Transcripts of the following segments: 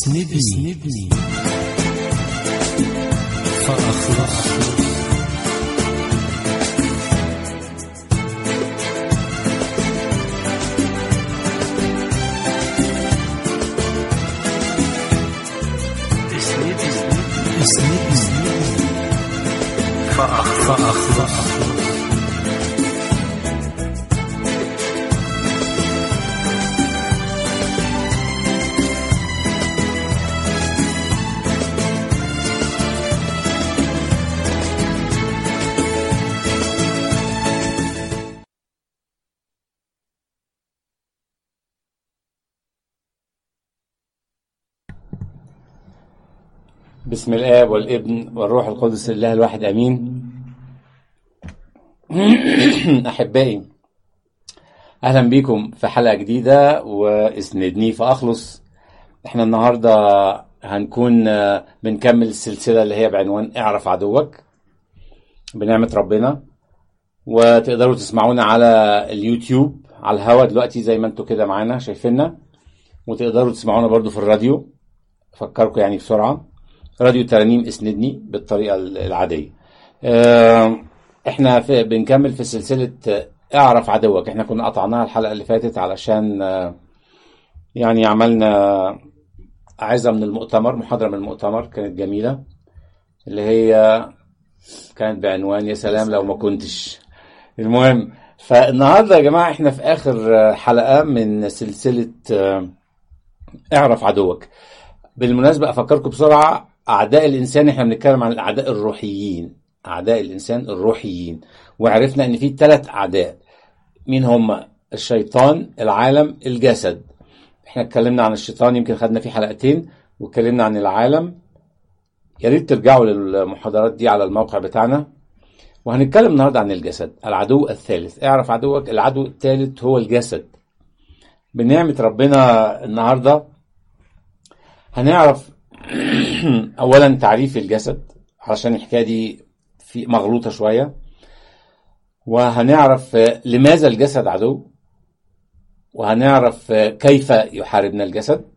اسندني, اسندني فأخلص اسندني فأخلص بسم الآب والابن والروح القدس الله الواحد أمين أحبائي أهلا بكم في حلقة جديدة واسندني فأخلص احنا النهاردة هنكون آه، بنكمل السلسلة اللي هي بعنوان اعرف عدوك بنعمة ربنا وتقدروا تسمعونا على اليوتيوب على الهوا دلوقتي زي ما انتوا كده معانا شايفيننا وتقدروا تسمعونا برضو في الراديو فكركم يعني بسرعة راديو ترانيم اسندني بالطريقة العادية آه، احنا في بنكمل في سلسلة آه، اعرف عدوك احنا كنا قطعناها الحلقة اللي فاتت علشان آه، يعني عملنا عزة من المؤتمر محاضرة من المؤتمر كانت جميلة اللي هي كانت بعنوان يا سلام لو ما كنتش المهم فالنهارده يا جماعة احنا في آخر آه، حلقة من سلسلة آه، اعرف عدوك بالمناسبة أفكركم بسرعة أعداء الإنسان إحنا بنتكلم عن الأعداء الروحيين أعداء الإنسان الروحيين وعرفنا إن في ثلاث أعداء مين هم الشيطان العالم الجسد إحنا اتكلمنا عن الشيطان يمكن خدنا فيه حلقتين واتكلمنا عن العالم يا ريت ترجعوا للمحاضرات دي على الموقع بتاعنا وهنتكلم النهارده عن الجسد العدو الثالث اعرف عدوك العدو الثالث هو الجسد بنعمة ربنا النهارده هنعرف اولا تعريف الجسد علشان الحكايه دي في مغلوطه شويه وهنعرف آه، لماذا الجسد عدو وهنعرف آه، كيف يحاربنا الجسد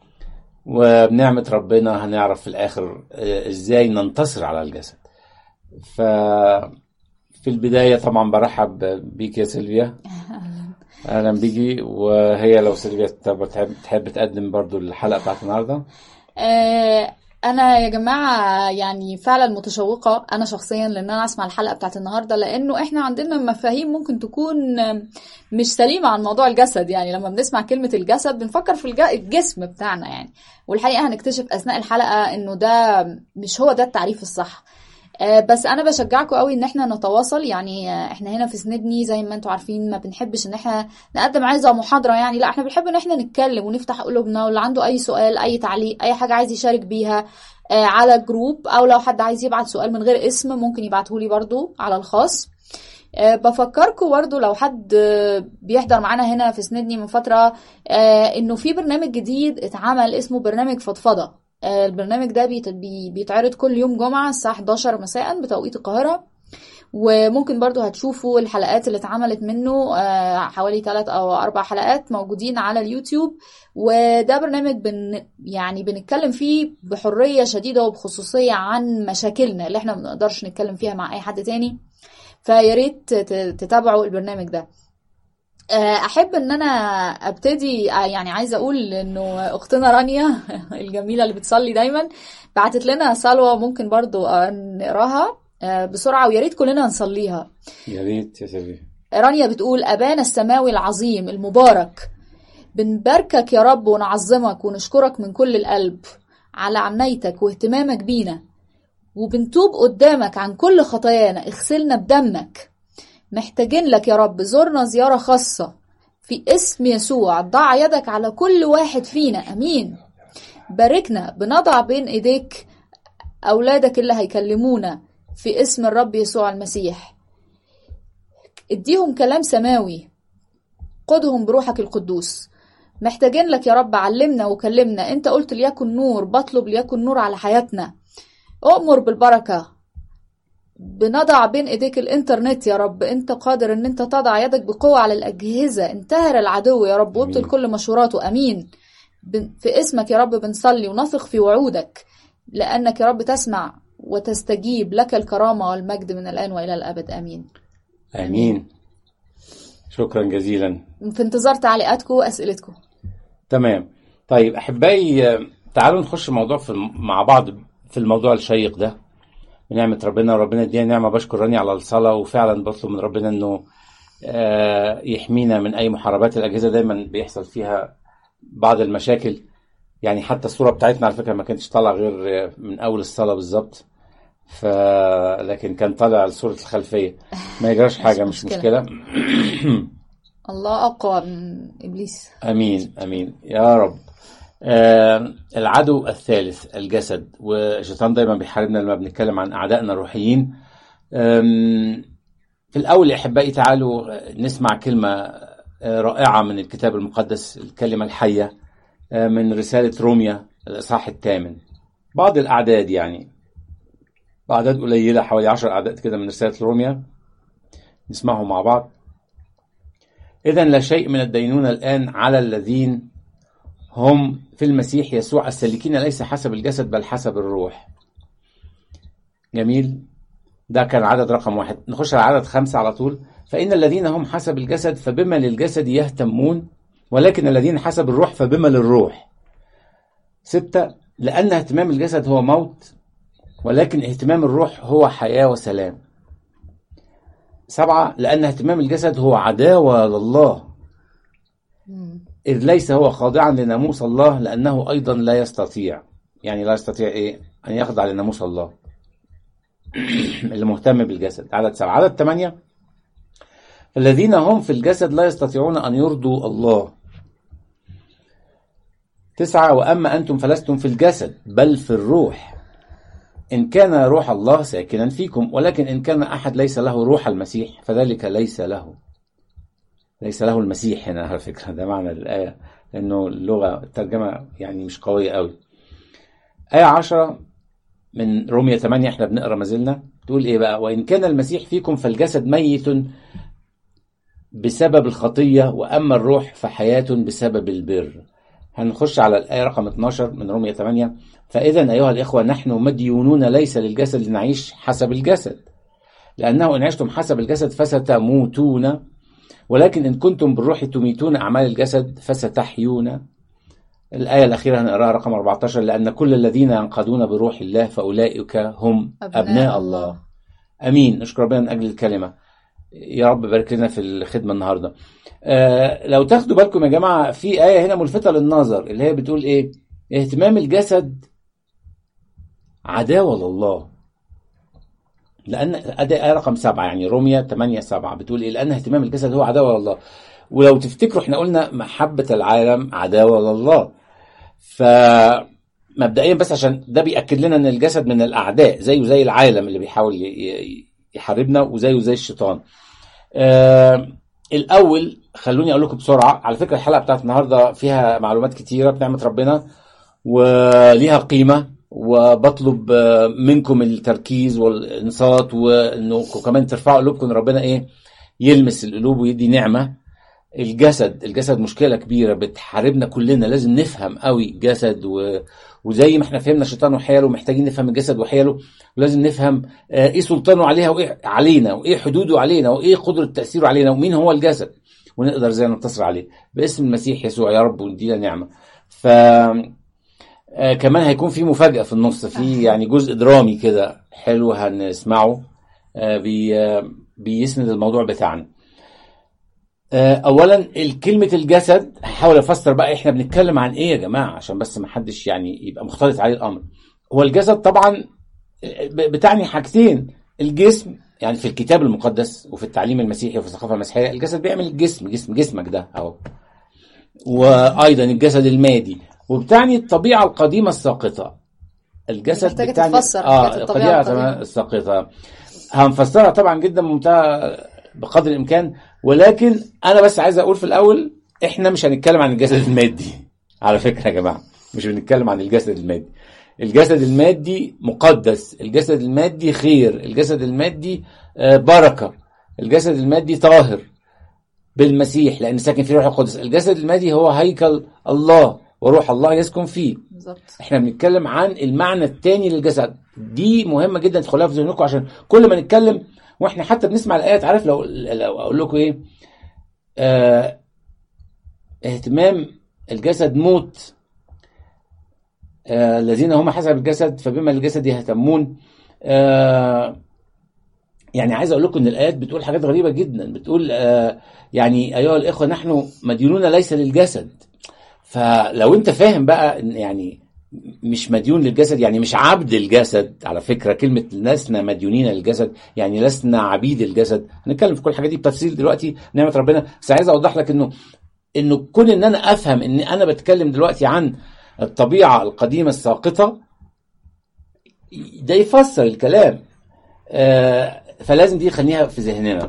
وبنعمة ربنا هنعرف في الآخر آه، إزاي ننتصر على الجسد ف في البداية طبعا برحب بيك يا سيلفيا أهلا بيكي وهي لو سيلفيا تحب تحب تقدم برضو الحلقة بتاعت النهاردة آه، انا يا جماعه يعني فعلا متشوقه انا شخصيا لان انا اسمع الحلقه بتاعت النهارده لانه احنا عندنا مفاهيم ممكن تكون مش سليمه عن موضوع الجسد يعني لما بنسمع كلمه الجسد بنفكر في الج- الجسم بتاعنا يعني والحقيقه هنكتشف اثناء الحلقه انه ده مش هو ده التعريف الصح آه، بس انا بشجعكم قوي ان احنا نتواصل يعني آه، احنا هنا في سندني زي ما انتم عارفين ما بنحبش ان احنا نقدم عايزه محاضره يعني لا احنا بنحب ان احنا نتكلم ونفتح قلوبنا واللي عنده اي سؤال اي تعليق اي حاجه عايز يشارك بيها آه، على جروب او لو حد عايز يبعت سؤال من غير اسم ممكن يبعته لي برضو على الخاص آه، بفكركم برضو لو حد آه، بيحضر معانا هنا في سندني من فترة آه، انه في برنامج جديد اتعمل اسمه برنامج فضفضة آه، البرنامج ده بيت- بي- بيتعرض كل يوم جمعة الساعة 11 مساء بتوقيت القاهرة وممكن برضو هتشوفوا الحلقات اللي اتعملت منه آه، حوالي ثلاث او اربع حلقات موجودين على اليوتيوب وده برنامج بن يعني بنتكلم فيه بحرية شديدة وبخصوصية عن مشاكلنا اللي احنا ما بنقدرش نتكلم فيها مع اي حد تاني فيا ريت تت- تتابعوا البرنامج ده آه، احب ان انا ابتدي آه، يعني عايزه اقول انه اختنا رانيا الجميله اللي بتصلي دايما بعتت لنا صلوه ممكن برضو آه، نقراها آه، بسرعه ويا ريت كلنا نصليها يا ريت يا سيلفيا رانيا بتقول أبانا السماوي العظيم المبارك بنباركك يا رب ونعظمك ونشكرك من كل القلب على عنايتك واهتمامك بينا وبنتوب قدامك عن كل خطايانا اغسلنا بدمك محتاجين لك يا رب زورنا زيارة خاصة في اسم يسوع ضع يدك على كل واحد فينا أمين باركنا بنضع بين إيديك أولادك اللي هيكلمونا في اسم الرب يسوع المسيح اديهم كلام سماوي قدهم بروحك القدوس محتاجين لك يا رب علمنا وكلمنا انت قلت ليكن نور بطلب ليكن نور على حياتنا أؤمر بالبركة بنضع بين ايديك الانترنت يا رب انت قادر ان انت تضع يدك بقوة على الأجهزة انتهر العدو يا رب وابطل آمين. كل مشوراته امين بن- في اسمك يا رب بنصلي ونثق في وعودك لأنك يا رب تسمع وتستجيب لك الكرامة والمجد من الآن وإلى الأبد آمين امين شكرا جزيلا في انتظار تعليقاتكم وأسئلتكم تمام طيب احبائي آه، تعالوا نخش موضوع في الم- مع بعض في الموضوع الشيق ده بنعمة ربنا وربنا يدينا نعمة بشكر راني على الصلاة وفعلا بطلب من ربنا انه آه، يحمينا من اي محاربات الاجهزة دايما بيحصل فيها بعض المشاكل يعني حتى الصورة بتاعتنا على فكرة ما كانتش طالعة غير آه، من اول الصلاة بالظبط ف لكن كان طالع صورة الخلفية ما يجراش حاجة مش مشكلة. مشكلة الله أقوى من إبليس امين امين يا رب آه العدو الثالث الجسد والشيطان دايما بيحاربنا لما بنتكلم عن اعدائنا الروحيين آم، في الاول يا احبائي تعالوا نسمع كلمه آه، رائعه من الكتاب المقدس الكلمه الحيه آه، من رساله روميا الاصحاح الثامن بعض الاعداد يعني اعداد قليله حوالي عشر اعداد كده من رساله روميا نسمعهم مع بعض إذا لا شيء من الدينونة الآن على الذين هم في المسيح يسوع السالكين ليس حسب الجسد بل حسب الروح جميل ده كان عدد رقم واحد نخش على عدد خمسة على طول فإن الذين هم حسب الجسد فبما للجسد يهتمون ولكن الذين حسب الروح فبما للروح ستة لأن اهتمام الجسد هو موت ولكن اهتمام الروح هو حياة وسلام سبعة لأن اهتمام الجسد هو عداوة لله مم. إذ ليس هو خاضعا لناموس الله لأنه أيضا لا يستطيع يعني لا يستطيع إيه أن يخضع لناموس الله اللي مهتم بالجسد عدد سبعة عدد ثمانية الذين هم في الجسد لا يستطيعون أن يرضوا الله تسعة وأما أنتم فلستم في الجسد بل في الروح إن كان روح الله ساكنا فيكم ولكن إن كان أحد ليس له روح المسيح فذلك ليس له ليس له المسيح هنا على فكرة ده معنى الآية لأنه اللغة الترجمة يعني مش قوية قوي آية عشرة من رومية 8 احنا بنقرا ما زلنا تقول ايه بقى وان كان المسيح فيكم فالجسد ميت بسبب الخطية واما الروح فحياة بسبب البر هنخش على الآية رقم 12 من رومية 8 فإذا أيها الإخوة نحن مديونون ليس للجسد لنعيش حسب الجسد لأنه إن عشتم حسب الجسد فستموتون ولكن إن كنتم بالروح تميتون أعمال الجسد فستحيون الآية الأخيرة هنقراها رقم 14 لأن كل الذين ينقضون بروح الله فأولئك هم أبناء أبناء, الله. الله أمين نشكر ربنا من أجل الكلمة يا رب بارك لنا في الخدمة النهاردة آه لو تاخدوا بالكم يا جماعة في آية هنا ملفتة للنظر اللي هي بتقول إيه اهتمام الجسد عداوة لله لأن أدي آية رقم سبعة يعني روميا 8 7 بتقول إيه لأن اهتمام الجسد هو عداوة لله ولو تفتكروا احنا قلنا محبة العالم عداوة لله فمبدئيا بس عشان ده بيأكد لنا ان الجسد من الأعداء زيه زي العالم اللي بيحاول ي- ي- يحاربنا وزيه زي الشيطان آه الأول خلوني أقول لكم بسرعة على فكرة الحلقة بتاعت النهاردة فيها معلومات كتيرة بنعمة ربنا وليها قيمة وبطلب آه، منكم التركيز والانصات وانكم كمان ترفعوا قلوبكم إن ربنا ايه يلمس القلوب ويدي نعمة الجسد الجسد مشكلة كبيرة بتحاربنا كلنا لازم نفهم قوي الجسد و... وزي ما احنا فهمنا الشيطان وحيله محتاجين نفهم الجسد وحيله ولازم نفهم آه، ايه سلطانه عليها وايه علينا وايه حدوده علينا وايه قدرة تأثيره علينا ومين هو الجسد ونقدر ازاي ننتصر عليه باسم المسيح يسوع يا رب وندينا نعمة ف آه، كمان هيكون في مفاجأة في النص في يعني جزء درامي كده حلو هنسمعه آه، بي آه، بيسند الموضوع بتاعنا آه، اولا كلمه الجسد هحاول افسر بقى احنا بنتكلم عن ايه يا جماعه عشان بس ما حدش يعني يبقى مختلط عليه الامر هو الجسد طبعا ب- بتعني حاجتين الجسم يعني في الكتاب المقدس وفي التعليم المسيحي وفي الثقافه المسيحيه الجسد بيعمل الجسم جسم جسمك ده اهو وايضا الجسد المادي وبتعني الطبيعه القديمه الساقطه الجسد محتاجة بتعني تتفسر اه حاجات الطبيعة الطبيعه القديمة. الساقطه هنفسرها طبعا جدا بمنتهى بقدر الامكان ولكن انا بس عايز اقول في الاول احنا مش هنتكلم عن الجسد المادي على فكره يا جماعه مش بنتكلم عن الجسد المادي الجسد المادي مقدس الجسد المادي خير الجسد المادي آه، بركه الجسد المادي طاهر بالمسيح لان ساكن فيه روح القدس الجسد المادي هو هيكل الله وروح الله يسكن فيه بالظبط احنا بنتكلم عن المعنى الثاني للجسد دي مهمه جدا تدخلها في ذهنكم عشان كل ما نتكلم واحنا حتى بنسمع الايات عارف لو لو اقول لكم ايه آه اهتمام الجسد موت آه الذين هم حسب الجسد فبما الجسد يهتمون آه يعني عايز اقول لكم ان الايات بتقول حاجات غريبه جدا بتقول آه يعني ايها الاخوه نحن مدينون ليس للجسد فلو انت فاهم بقى إن يعني مش مديون للجسد يعني مش عبد الجسد على فكره كلمه لسنا مديونين للجسد يعني لسنا عبيد الجسد هنتكلم في كل الحاجات دي بتفصيل دلوقتي نعمه ربنا بس عايز اوضح لك انه انه كون ان انا افهم ان انا بتكلم دلوقتي عن الطبيعه القديمه الساقطه ده يفسر الكلام آه فلازم دي خليها في ذهننا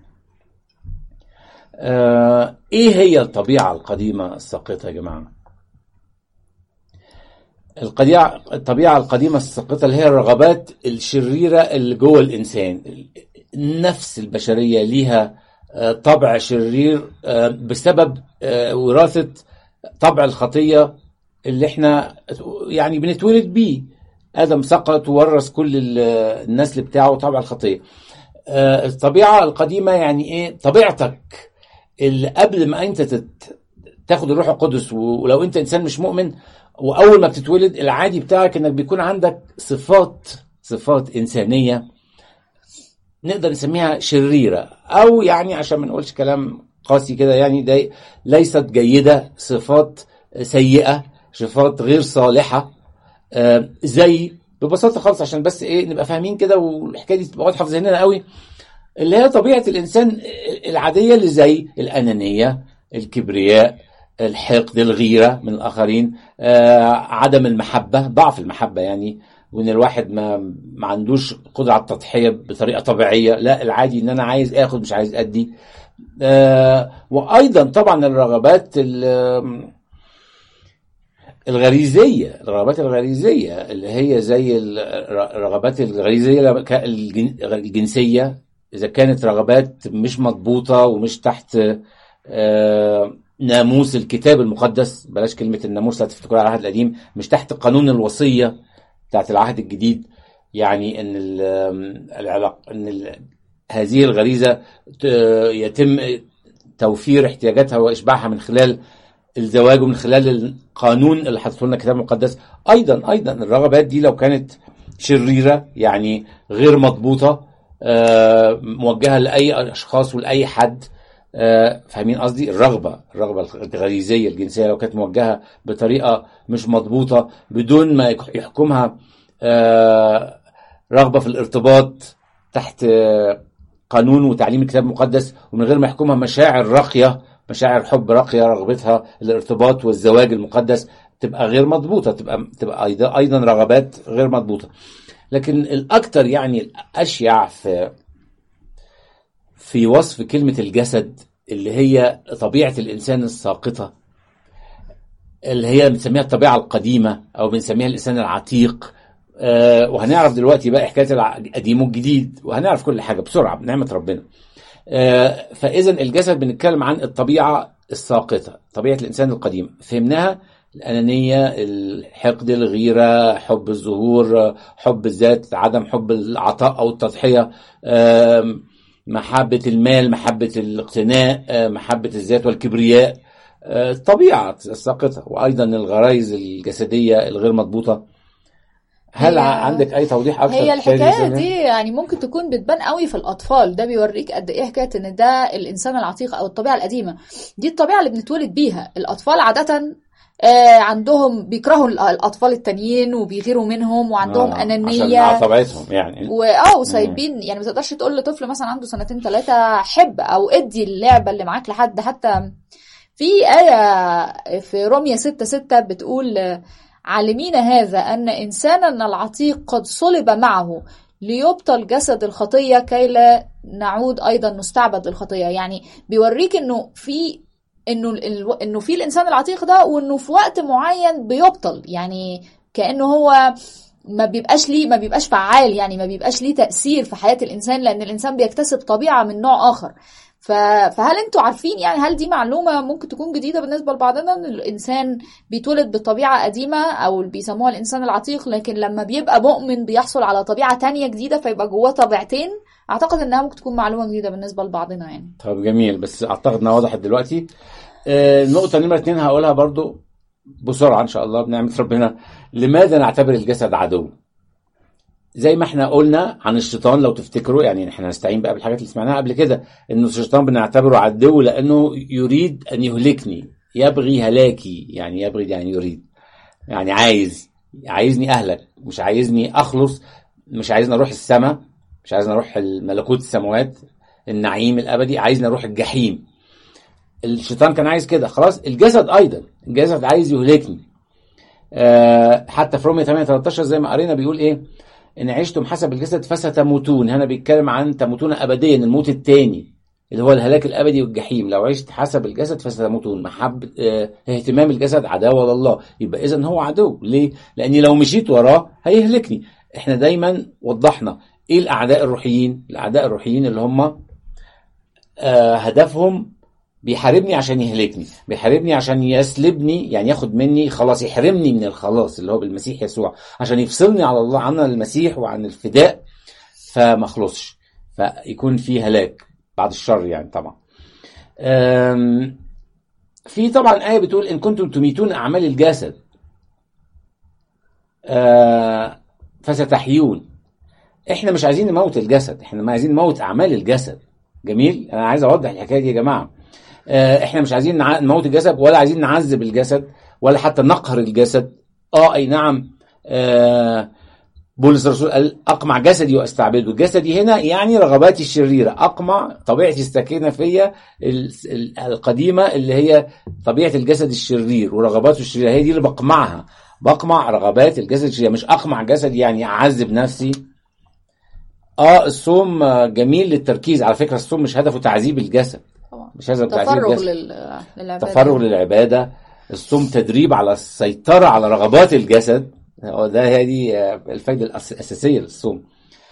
آه ايه هي الطبيعه القديمه الساقطه يا جماعه القضية الطبيعة القديمة الساقطة اللي هي الرغبات الشريرة اللي جوه الإنسان النفس البشرية ليها آه، طبع شرير آه، بسبب آه، وراثة طبع الخطية اللي احنا يعني بنتولد بيه آدم سقط وورث كل ال- النسل بتاعه طبع الخطية آه، الطبيعة القديمة يعني ايه طبيعتك اللي قبل ما انت تت- تاخد الروح القدس ولو انت انسان مش مؤمن واول ما بتتولد العادي بتاعك انك بيكون عندك صفات صفات انسانيه نقدر نسميها شريره او يعني عشان ما نقولش كلام قاسي كده يعني ده ليست جيده صفات سيئه صفات غير صالحه آه، زي ببساطه خالص عشان بس ايه نبقى فاهمين كده والحكايه دي تبقى واضحه في ذهننا قوي اللي هي طبيعه الانسان العاديه اللي زي الانانيه الكبرياء الحقد الغيره من الاخرين آه، عدم المحبه ضعف المحبه يعني وان الواحد ما ما عندوش قدره على التضحيه بطريقه طبيعيه لا العادي ان انا عايز اخد مش عايز ادي آه، وايضا طبعا الرغبات ال- الغريزيه الرغبات الغريزيه اللي هي زي الرغبات الغريزيه الجن- الجنسيه اذا كانت رغبات مش مضبوطه ومش تحت آه، ناموس الكتاب المقدس بلاش كلمه الناموس لا تفتكروا على العهد القديم مش تحت قانون الوصيه بتاعت العهد الجديد يعني ان ال- العلاق ان ال- هذه الغريزه ت- يتم توفير احتياجاتها واشباعها من خلال الزواج ومن خلال القانون اللي حطته لنا الكتاب المقدس ايضا ايضا الرغبات دي لو كانت شريره يعني غير مضبوطه آه، موجهه لاي اشخاص ولاي حد آه، فاهمين قصدي الرغبه الرغبه الغريزيه الجنسيه لو كانت موجهه بطريقه مش مضبوطه بدون ما يك- يحكمها آه، رغبه في الارتباط تحت آه، قانون وتعليم الكتاب المقدس ومن غير ما يحكمها مشاعر راقيه مشاعر حب راقيه رغبتها الارتباط والزواج المقدس تبقى غير مضبوطه تبقى تبقى ايضا ايضا رغبات غير مضبوطه لكن الاكثر يعني الاشيع في في وصف كلمه الجسد اللي هي طبيعه الانسان الساقطه اللي هي بنسميها الطبيعه القديمه او بنسميها الانسان العتيق آه وهنعرف دلوقتي بقى حكايه القديم والجديد وهنعرف كل حاجه بسرعه بنعمه ربنا آه فاذا الجسد بنتكلم عن الطبيعه الساقطه طبيعه الانسان القديم فهمناها الأنانية الحقد الغيرة حب الظهور حب الذات عدم حب العطاء أو التضحية آم، محبة المال محبة الاقتناء آه، محبة الذات والكبرياء آه، الطبيعة الساقطة وأيضا الغرائز الجسدية الغير مضبوطة هل هي- ع- عندك أي توضيح أكثر هي في الحكاية الحكايه زي دي يعني ممكن تكون بتبان قوي في الاطفال ده بيوريك قد ايه حكايه ان ده الانسان العتيق او الطبيعه القديمه دي الطبيعه اللي بنتولد بيها الاطفال عاده آه، عندهم بيكرهوا ال- الاطفال التانيين وبيغيروا منهم وعندهم آه، عشان انانيه على طبيعتهم يعني واه وسايبين يعني ما تقدرش تقول لطفل مثلا عنده سنتين ثلاثه حب او ادي اللعبه اللي معاك لحد حتى في آية في رومية 6 6 بتقول عالمين هذا أن إنساننا العتيق قد صلب معه ليبطل جسد الخطية كي لا نعود أيضا نستعبد للخطية يعني بيوريك إنه في إنه ال- إنه في الإنسان العتيق ده وإنه في وقت معين بيبطل يعني كأنه هو ما بيبقاش ليه ما بيبقاش فعال يعني ما بيبقاش ليه تأثير في حياة الإنسان لأن الإنسان بيكتسب طبيعة من نوع آخر ف... فهل انتوا عارفين يعني هل دي معلومة ممكن تكون جديدة بالنسبة لبعضنا ان الانسان بيتولد بطبيعة قديمة او اللي بيسموها الانسان العتيق لكن لما بيبقى مؤمن بيحصل على طبيعة تانية جديدة فيبقى جواه طبيعتين اعتقد انها ممكن تكون معلومة جديدة بالنسبة لبعضنا يعني طب جميل بس اعتقد انها وضحت دلوقتي آه، النقطة نمرة اتنين هقولها برضو بسرعة ان شاء الله بنعمة ربنا لماذا نعتبر الجسد عدو زي ما احنا قلنا عن الشيطان لو تفتكروا يعني احنا هنستعين بقى بالحاجات اللي سمعناها قبل كده ان الشيطان بنعتبره عدو لانه يريد ان يهلكني يبغي هلاكي يعني يبغي يعني يريد يعني عايز عايزني اهلك مش عايزني اخلص مش عايزني اروح السماء مش عايزني اروح ملكوت السماوات النعيم الابدي عايزني اروح الجحيم الشيطان كان عايز كده خلاص الجسد ايضا الجسد عايز يهلكني آه حتى في رومية 8 13 زي ما قرينا بيقول ايه ان عشتم حسب الجسد فستموتون هنا بيتكلم عن تموتون ابديا الموت الثاني اللي هو الهلاك الابدي والجحيم لو عشت حسب الجسد فستموتون محب اه اهتمام الجسد عداوه لله يبقى اذا هو عدو ليه لاني لو مشيت وراه هيهلكني احنا دايما وضحنا ايه الاعداء الروحيين الاعداء الروحيين اللي هم آه هدفهم بيحاربني عشان يهلكني بيحاربني عشان يسلبني يعني ياخد مني خلاص يحرمني من الخلاص اللي هو بالمسيح يسوع عشان يفصلني على الله عن المسيح وعن الفداء فما اخلصش فيكون في هلاك بعد الشر يعني طبعا أم، في طبعا آية بتقول إن كنتم تميتون أعمال الجسد آه، فستحيون احنا مش عايزين نموت الجسد احنا ما عايزين نموت أعمال الجسد جميل انا عايز اوضح الحكايه دي يا جماعه آه، احنا مش عايزين نع- نموت الجسد ولا عايزين نعذب الجسد ولا حتى نقهر الجسد اه اي نعم آه بولس الرسول قال اقمع جسدي واستعبده جسدي هنا يعني رغباتي الشريره اقمع طبيعتي الساكنه فيا ال- ال- القديمه اللي هي طبيعه الجسد الشرير ورغباته الشريره هي دي اللي بقمعها بقمع رغبات الجسد الشريره مش اقمع جسدي يعني اعذب نفسي اه الصوم آه، جميل للتركيز على فكره الصوم مش هدفه تعذيب الجسد طبعا مش هدفه تعذيب تفرغ الجسد لل... للعبادة تفرغ للعباده الصوم تدريب على السيطره على رغبات الجسد هو ده هذه آه، الفايده الأس- الاساسيه للصوم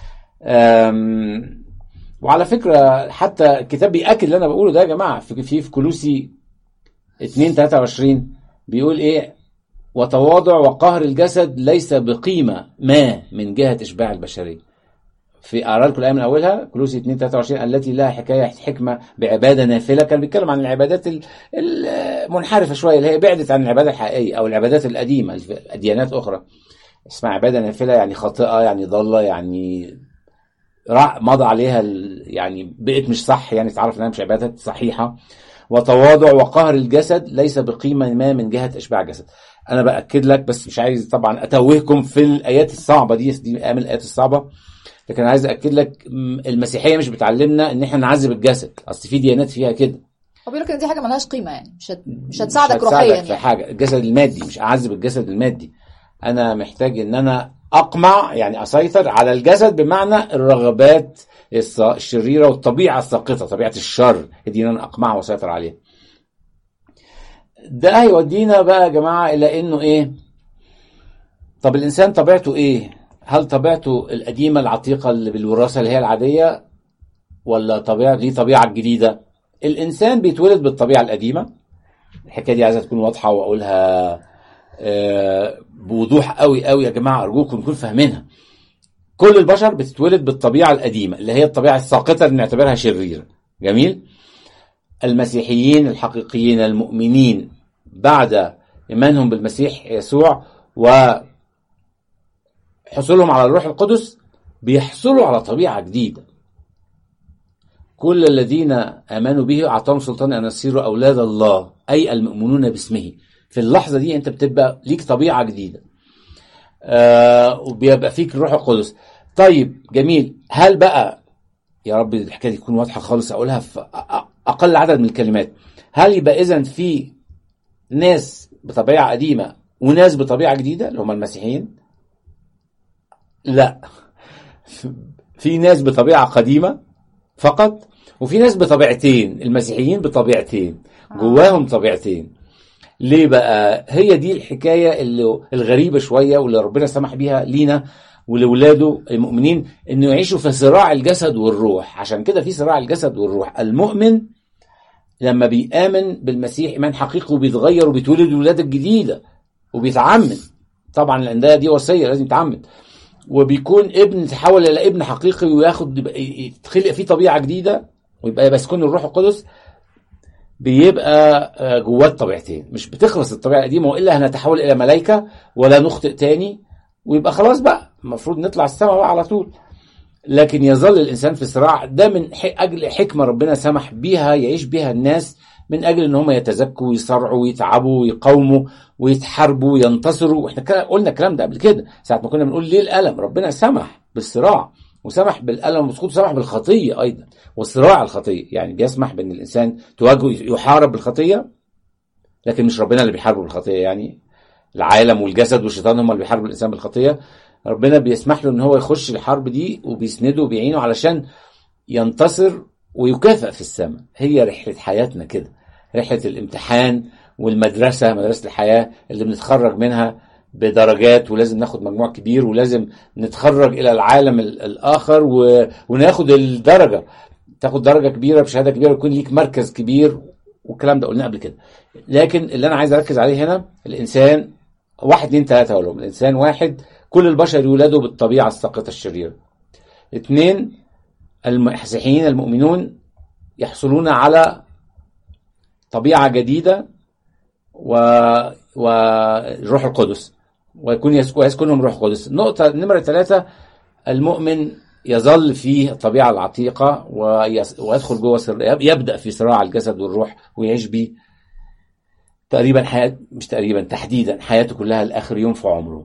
آم، وعلى فكره حتى الكتاب بياكد اللي انا بقوله ده يا جماعه في في في كلوسي 2 23 بيقول ايه وتواضع وقهر الجسد ليس بقيمه ما من جهه اشباع البشريه في اقرا لكم الايه من اولها كلوسي 2 23 التي لها حكايه حكمه بعباده نافله كان بيتكلم عن العبادات ال- المنحرفه شويه اللي هي بعدت عن العباده الحقيقيه او العبادات القديمه في ديانات اخرى اسمها عباده نافله يعني خاطئه يعني ضاله يعني راح مضى عليها ال- يعني بقت مش صح يعني تعرف انها مش عباده صحيحه وتواضع وقهر الجسد ليس بقيمه ما من جهه اشباع الجسد انا باكد لك بس مش عايز طبعا اتوهكم في الايات الصعبه دي دي من الايات الصعبه لكن عايز اكد لك م، المسيحيه مش بتعلمنا ان احنا نعذب الجسد اصل في ديانات فيها كده هو بيقول لك ان دي حاجه ملهاش قيمه يعني مش هت... مش مش هتساعدك روحيا في يعني حاجه الجسد المادي مش اعذب الجسد المادي انا محتاج ان انا اقمع يعني اسيطر على الجسد بمعنى الرغبات الص- الشريره والطبيعه الساقطه طبيعه الشر دي ان انا اقمعها واسيطر عليها ده هيودينا بقى يا جماعه الى انه ايه طب الانسان طبيعته ايه هل طبيعته القديمه العتيقه اللي بالوراثه اللي هي العاديه ولا طبيعه دي طبيعه جديده الانسان بيتولد بالطبيعه القديمه الحكايه دي عايزه تكون واضحه واقولها آه، بوضوح قوي قوي يا جماعه ارجوكم نكون فاهمينها كل البشر بتتولد بالطبيعه القديمه اللي هي الطبيعه الساقطه اللي بنعتبرها شريره جميل المسيحيين الحقيقيين المؤمنين بعد ايمانهم بالمسيح يسوع وحصولهم على الروح القدس بيحصلوا على طبيعه جديده كل الذين امنوا به اعطاهم سلطان ان يصيروا اولاد الله اي المؤمنون باسمه في اللحظه دي انت بتبقى ليك طبيعه جديده آه وبيبقى فيك الروح القدس طيب جميل هل بقى يا رب الحكايه دي تكون واضحه خالص اقولها في أ- اقل عدد من الكلمات هل يبقى اذا في ناس بطبيعه قديمه وناس بطبيعه جديده اللي هم المسيحيين لا في ناس بطبيعه قديمه فقط وفي ناس بطبيعتين المسيحيين بطبيعتين جواهم طبيعتين ليه بقى هي دي الحكايه اللي الغريبه شويه واللي ربنا سمح بيها لينا ولولاده المؤمنين انه يعيشوا في صراع الجسد والروح عشان كده في صراع الجسد والروح المؤمن لما بيآمن بالمسيح إيمان حقيقي وبيتغير وبيتولد ولادة جديدة وبيتعمد طبعا لأن ده دي وصية لازم يتعمد وبيكون ابن يتحول إلى ابن حقيقي وياخد يبقى- يتخلق فيه طبيعة جديدة ويبقى بيسكن الروح القدس بيبقى آه، جواه الطبيعتين مش بتخلص الطبيعة القديمة وإلا هنتحول إلى ملائكة ولا نخطئ تاني ويبقى خلاص بقى المفروض نطلع السماء بقى على طول لكن يظل الانسان في صراع ده من ح- اجل حكمه ربنا سمح بيها يعيش بيها الناس من اجل ان هم يتزكوا ويصرعوا ويتعبوا ويقاوموا ويتحاربوا وينتصروا واحنا كده قلنا الكلام ده قبل كده ساعه ما كنا بنقول ليه الالم ربنا سمح بالصراع وسمح بالالم والسقوط وسمح بالخطيه ايضا وصراع الخطيه يعني بيسمح بان الانسان تواجهه يحارب بالخطيه لكن مش ربنا اللي بيحاربه بالخطيه يعني العالم والجسد والشيطان هم اللي بيحاربوا الانسان بالخطيه ربنا بيسمح له ان هو يخش الحرب دي وبيسنده وبيعينه علشان ينتصر ويكافئ في السماء هي رحله حياتنا كده رحله الامتحان والمدرسه مدرسه الحياه اللي بنتخرج منها بدرجات ولازم ناخد مجموع كبير ولازم نتخرج الى العالم ال- الاخر و... وناخد الدرجه تاخد درجه كبيره بشهاده كبيره ويكون ليك مركز كبير والكلام ده قلناه قبل كده لكن اللي انا عايز اركز عليه هنا الانسان واحد اتنين تلاته اقول لهم الانسان واحد كل البشر يولدوا بالطبيعه الساقطه الشريره اثنين المسيحيين المؤمنون يحصلون على طبيعه جديده و والروح القدس ويكون يسك- ويسكنهم الروح القدس النقطه نمره ثلاثه المؤمن يظل فيه الطبيعه العتيقه ويس- ويدخل جوه سر يبدا في صراع الجسد والروح ويعيش بيه تقريبا حياة مش تقريبا تحديدا حياته كلها لاخر يوم في عمره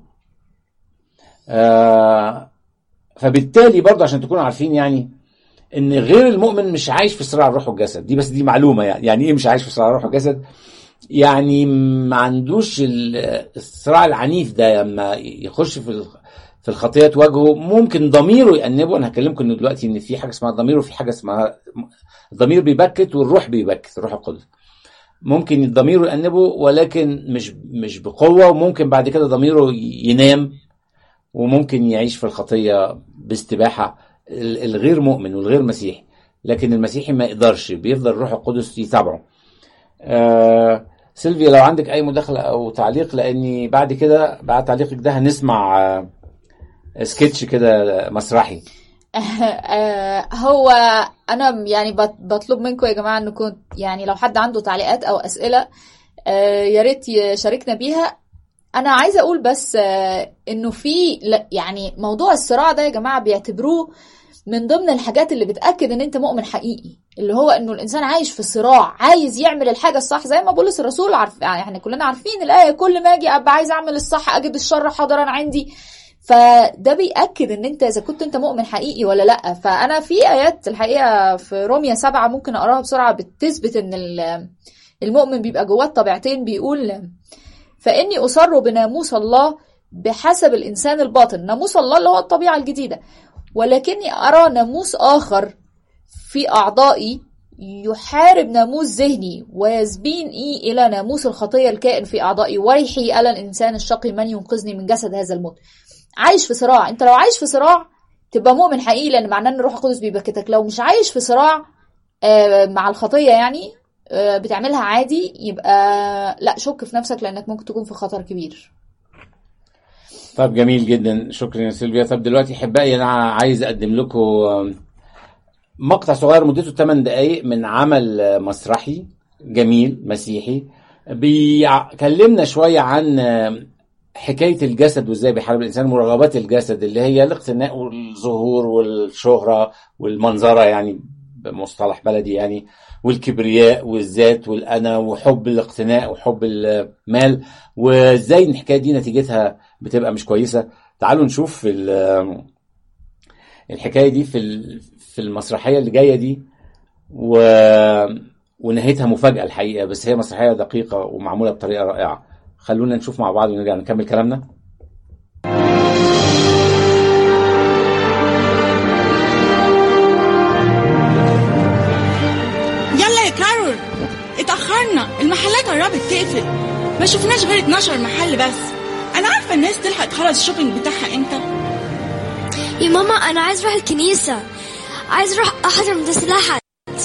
آه فبالتالي برضه عشان تكونوا عارفين يعني ان غير المؤمن مش عايش في صراع الروح والجسد دي بس دي معلومه يعني يعني ايه مش عايش في صراع الروح والجسد يعني ما عندوش ال- الصراع العنيف ده لما يخش في الخ- في الخطيه تواجهه ممكن ضميره يأنبه انا هكلمكم انه دلوقتي ان في حاجه اسمها ضمير وفي حاجه اسمها الضمير بيبكت والروح بيبكت الروح القدس ممكن الضمير يأنبه ولكن مش مش بقوه وممكن بعد كده ضميره ينام وممكن يعيش في الخطيه باستباحه ال- الغير مؤمن والغير مسيحي لكن المسيحي ما يقدرش بيفضل الروح القدس يتابعه آه سيلفيا لو عندك اي مداخله او تعليق لاني بعد كده بعد تعليقك ده هنسمع آه سكتش كده مسرحي آه، هو انا يعني بط- بطلب منكم يا جماعه انكم يعني لو حد عنده تعليقات او اسئله آه، يا ريت يشاركنا بيها انا عايزه اقول بس آه، انه في لا- يعني موضوع الصراع ده يا جماعه بيعتبروه من ضمن الحاجات اللي بتاكد ان انت مؤمن حقيقي اللي هو انه الانسان عايش في صراع عايز يعمل الحاجه الصح زي ما بولس الرسول عارف يعني احنا كلنا عارفين الايه كل ما اجي ابقى عايز اعمل الصح اجد الشر حاضرا عندي فده بيأكد ان انت اذا كنت انت مؤمن حقيقي ولا لا فانا في ايات الحقيقه في روميا سبعة ممكن اقراها بسرعه بتثبت ان ال- المؤمن بيبقى جواه الطبيعتين بيقول فاني اصر بناموس الله بحسب الانسان الباطن ناموس الله اللي هو الطبيعه الجديده ولكني ارى ناموس اخر في اعضائي يحارب ناموس ذهني ويسبيني الى ناموس الخطيه الكائن في اعضائي ويحي على الانسان الشقي من ينقذني من جسد هذا الموت عايش في صراع انت لو عايش في صراع تبقى مؤمن حقيقي لان معناه ان الروح القدس بيبكتك لو مش عايش في صراع آه، مع الخطيه يعني آه، بتعملها عادي يبقى لا شك في نفسك لانك ممكن تكون في خطر كبير طب جميل جدا شكرا يا سيلفيا طب دلوقتي احبائي انا عايز اقدم لكم مقطع صغير مدته 8 دقائق من عمل مسرحي جميل مسيحي بيكلمنا شويه عن حكايه الجسد وازاي بيحارب الانسان مرغبات الجسد اللي هي الاقتناء والظهور والشهره والمنظره يعني بمصطلح بلدي يعني والكبرياء والذات والانا وحب الاقتناء وحب المال وازاي الحكايه دي نتيجتها بتبقى مش كويسه تعالوا نشوف ال- الحكايه دي في ال- في المسرحيه اللي جايه دي و ونهايتها مفاجاه الحقيقه بس هي مسرحيه دقيقه ومعموله بطريقه رائعه خلونا نشوف مع بعض ونرجع نكمل كلامنا يلا يا كارول اتأخرنا المحلات قربت تقفل ما شفناش غير 12 محل بس أنا عارفة الناس تلحق تخلص الشوبينج بتاعها امتى يا ماما انا عايز اروح الكنيسه عايز اروح احضر مدرسه الاحد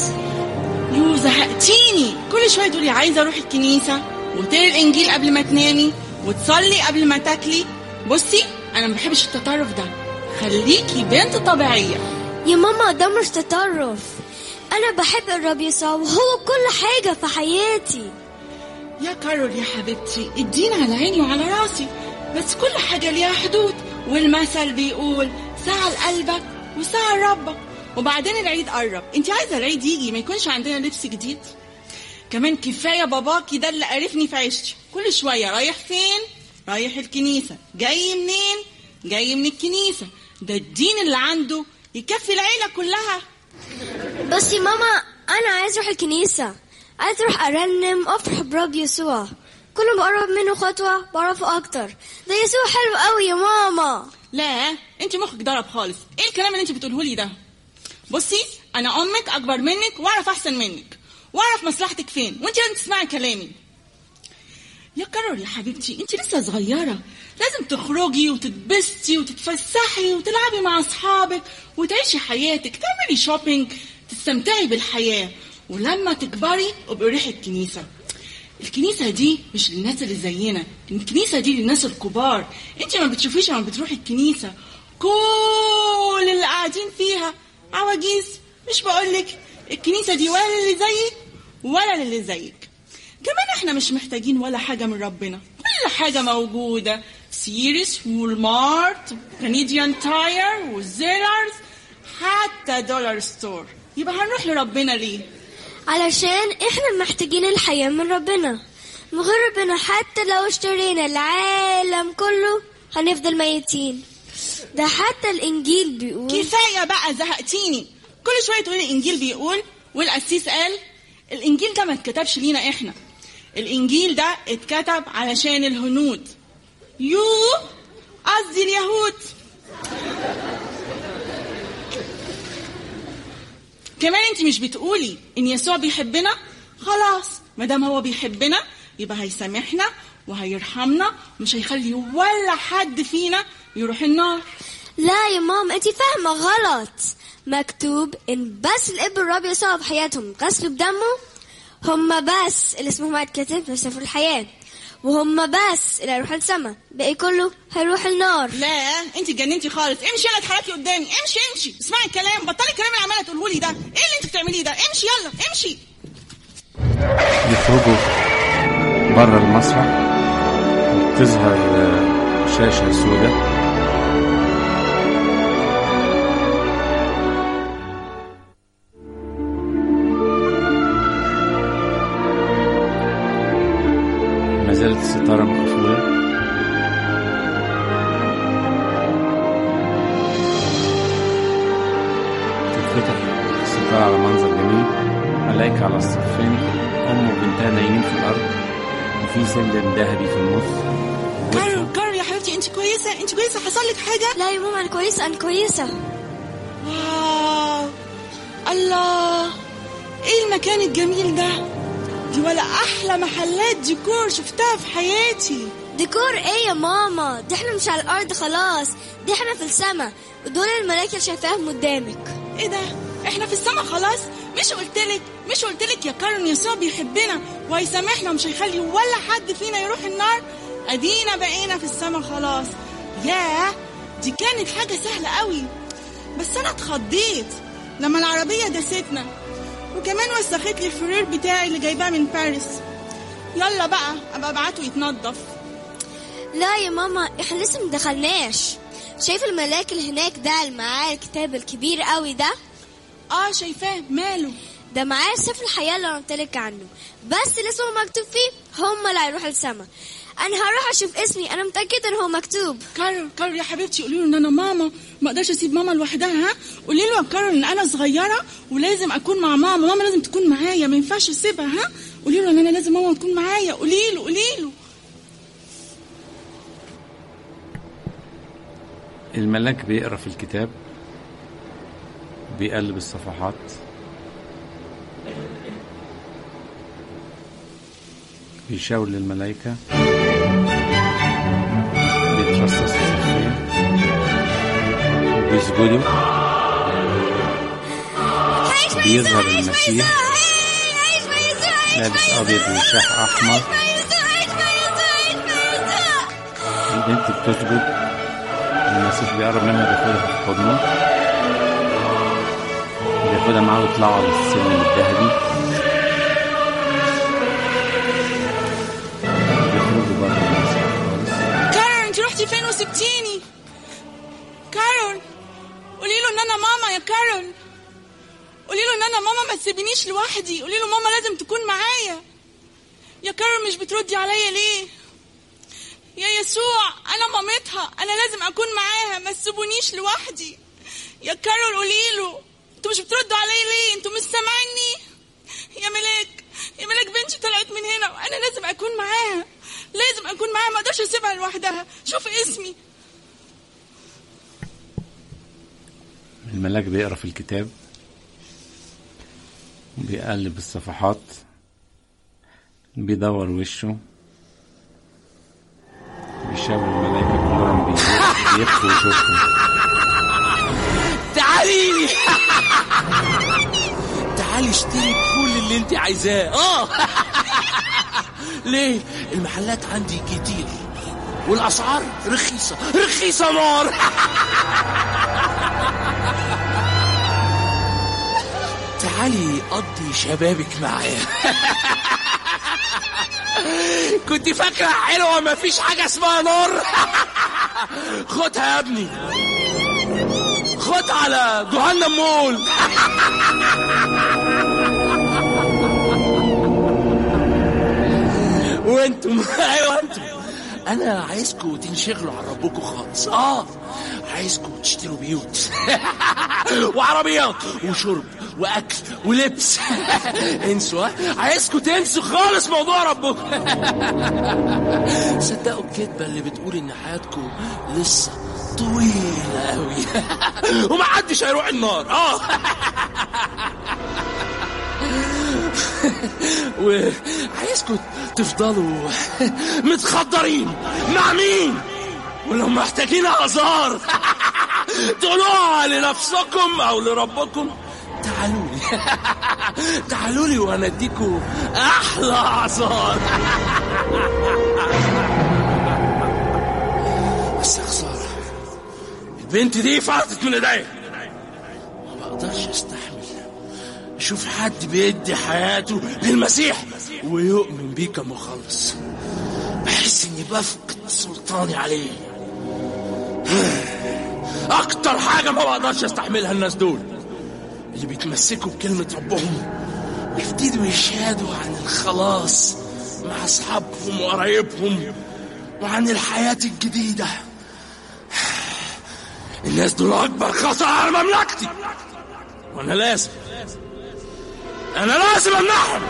يو زهقتيني كل شويه تقولي عايزه اروح الكنيسه وتقري الانجيل قبل ما تنامي وتصلي قبل ما تاكلي بصي انا ما بحبش التطرف ده خليكي بنت طبيعيه يا ماما ده مش تطرف انا بحب الرب يسوع وهو كل حاجه في حياتي يا كارول يا حبيبتي الدين على عيني وعلى راسي بس كل حاجة ليها حدود والمثل بيقول ساعة لقلبك وساعة لربك وبعدين العيد قرب انت عايزة العيد يجي ما يكونش عندنا لبس جديد كمان كفاية باباكي ده اللي قرفني في عيشتي كل شوية رايح فين رايح الكنيسة جاي منين جاي من الكنيسة ده الدين اللي عنده يكفي العيلة كلها بس يا ماما انا عايز اروح الكنيسه عايز اروح ارنم افرح برب يسوع كل ما بقرب منه خطوه بعرفه اكتر ده يسوع حلو قوي يا ماما لا انت مخك ضرب خالص ايه الكلام اللي انت بتقوله لي ده بصي انا امك اكبر منك واعرف احسن منك واعرف مصلحتك فين وانت لازم تسمعي كلامي يا كارول يا حبيبتي انت لسه صغيره لازم تخرجي وتتبسطي وتتفسحي وتلعبي مع اصحابك وتعيشي حياتك تعملي شوبينج تستمتعي بالحياه ولما تكبري ابقي روحي الكنيسه الكنيسة دي مش للناس اللي زينا الكنيسة دي للناس الكبار انت ما بتشوفيش لما بتروحي الكنيسة كل اللي قاعدين فيها عواجيز مش بقولك الكنيسة دي ولا اللي زيك ولا اللي زيك كمان احنا مش محتاجين ولا حاجة من ربنا كل حاجة موجودة سيريس والمارت كنديان تاير وزيلرز حتى دولار ستور يبقى هنروح لربنا ليه علشان احنا محتاجين الحياة من ربنا من غير ربنا حتى لو اشترينا العالم كله هنفضل ميتين ده حتى الانجيل بيقول كفايه بقى زهقتيني كل شويه تقولي الانجيل بيقول والقسيس قال الانجيل ده ما اتكتبش لينا احنا الانجيل ده اتكتب علشان الهنود يو قصدي اليهود كمان انت مش بتقولي ان يسوع بيحبنا خلاص ما دام هو بيحبنا يبقى هيسامحنا وهيرحمنا ومش هيخلي ولا حد فينا يروح النار لا يا ماما انت فاهمة غلط مكتوب ان بس الاب الرب يسوع في حياتهم غسلوا بدمه هم بس اللي اسمهم هيتكتب في سفر الحياة وهم بس اللي هيروحوا السما باقي كله هيروح النار لا انت اتجننتي خالص امشي يلا اتحركي قدامي امشي امشي اسمعي الكلام بطلي الكلام اللي عماله تقوله لي ده ايه اللي انت بتعمليه ده امشي يلا امشي يخرجوا بره المسرح تظهر آه، شاشة سوداء ما زالت الستارة مقفولة تتفتح الستارة على منظر جميل ملايكة على الصفين أم وبنتها نايمين في الأرض وفي سلم ذهبي في النص كارول كارول يا حبيبتي انت كويسه انت كويسه حصل لك حاجه لا يا ماما انا كويسة انا كويسة واو الله ايه المكان الجميل ده دي ولا احلى محلات ديكور شفتها في حياتي ديكور ايه يا ماما دي احنا مش على الارض خلاص دي احنا في السما ودول الملايكة اللي شايفاهم قدامك ايه ده احنا في السما خلاص مش قلتلك مش قلتلك يا كارن يسوع بيحبنا وهيسامحنا ومش هيخلي ولا حد فينا يروح النار ادينا بقينا في السما خلاص ياه دي كانت حاجة سهلة قوي بس انا اتخضيت لما العربية دستنا وكمان وسخت لي الفرير بتاعي اللي جايباه من باريس يلا بقى ابقى ابعته يتنضف لا يا ماما احنا لسه مدخلناش شايف الملاك اللي هناك ده اللي معاه الكتاب الكبير قوي ده اه شايفاه ماله ده معاه سفر الحياة اللي أنا قلتلك عنه بس اللي اسمه مكتوب فيه هم اللي هيروحوا السما أنا هروح أشوف اسمي أنا متأكدة إن هو مكتوب كارول كارول يا حبيبتي قولي له ان انا ماما ما اقدرش اسيب ماما لوحدها ها قولي له يا كارول ان انا صغيره ولازم اكون مع ماما ماما لازم تكون معايا ما ينفعش اسيبها ها قولي له ان انا لازم ماما تكون معايا قولي له قولي له الملاك بيقرا في الكتاب بيقلب الصفحات بيشاور للملائكة بيترصص في صفين بيسجدوا عيش مع بيظهر يسوع، عيش مع المسيح. يسوع، هاي، عيش مع يسوع، عيش لابس مع أبيض يسوع، وشاح أحمر. عيش مع يسوع، عيش مع يسوع، عيش مع يسوع. البنت بتسجد المسيح بيقرب منها بياخدها في حضنه بياخدها معاه ويطلعوا على السلم الذهبي بيخرجوا بره المسيح خالص كارول انت رحتي فين وسبتيني كارول قولي له ان انا ماما يا كارول قولي له ان انا ماما ما تسيبينيش لوحدي قولي له ماما لازم تكون معايا يا كارول مش بتردي عليا ليه يا يسوع انا مامتها انا لازم اكون معاها ما تسيبونيش لوحدي يا كارول قولي له انتوا مش بتردوا عليا ليه انتوا مش سامعيني يا ملاك يا ملاك بنتي طلعت من هنا وانا لازم اكون معاها لازم اكون معاها ما اقدرش اسيبها لوحدها شوف اسمي الملاك بيقرا في الكتاب بيقلب الصفحات بيدور وشه بيشاور الملائكة كلهم بي- بيخفوا وشوشهم تعالي لي تعالي اشتري كل اللي انت عايزاه اه ليه المحلات عندي كتير والاسعار رخيصه رخيصه نار تعالي قضي شبابك معايا كنت فاكره حلوه مفيش حاجه اسمها نار خدها يا ابني خد على جهنم مول وانتم ايوه انتم انا عايزكم تنشغلوا عن ربكم خالص اه عايزكم تشتروا بيوت وعربيات وشرب واكل ولبس انسوا ها؟ عايزكم تنسوا خالص موضوع ربكم صدقوا الكذبه اللي بتقول ان حياتكم لسه طويله قوي ومحدش هيروح النار اه وعايزكم تفضلوا متخدرين مع مين ولو محتاجين اعذار تقولوها لنفسكم او لربكم تعالوا لي تعالوا لي وانا اديكم احلى اعذار بس يا خساره البنت دي فاتت من ايديا ما بقدرش استحمل اشوف حد بيدي حياته للمسيح ويؤمن بيه كمخلص بحس اني بفقد سلطاني عليه اكتر حاجة ما بقدرش استحملها الناس دول اللي بيتمسكوا بكلمة ربهم ويبتدوا يشهدوا عن الخلاص مع اصحابهم وقرايبهم وعن الحياة الجديدة الناس دول اكبر خطر على مملكتي وانا لازم انا لازم امنعهم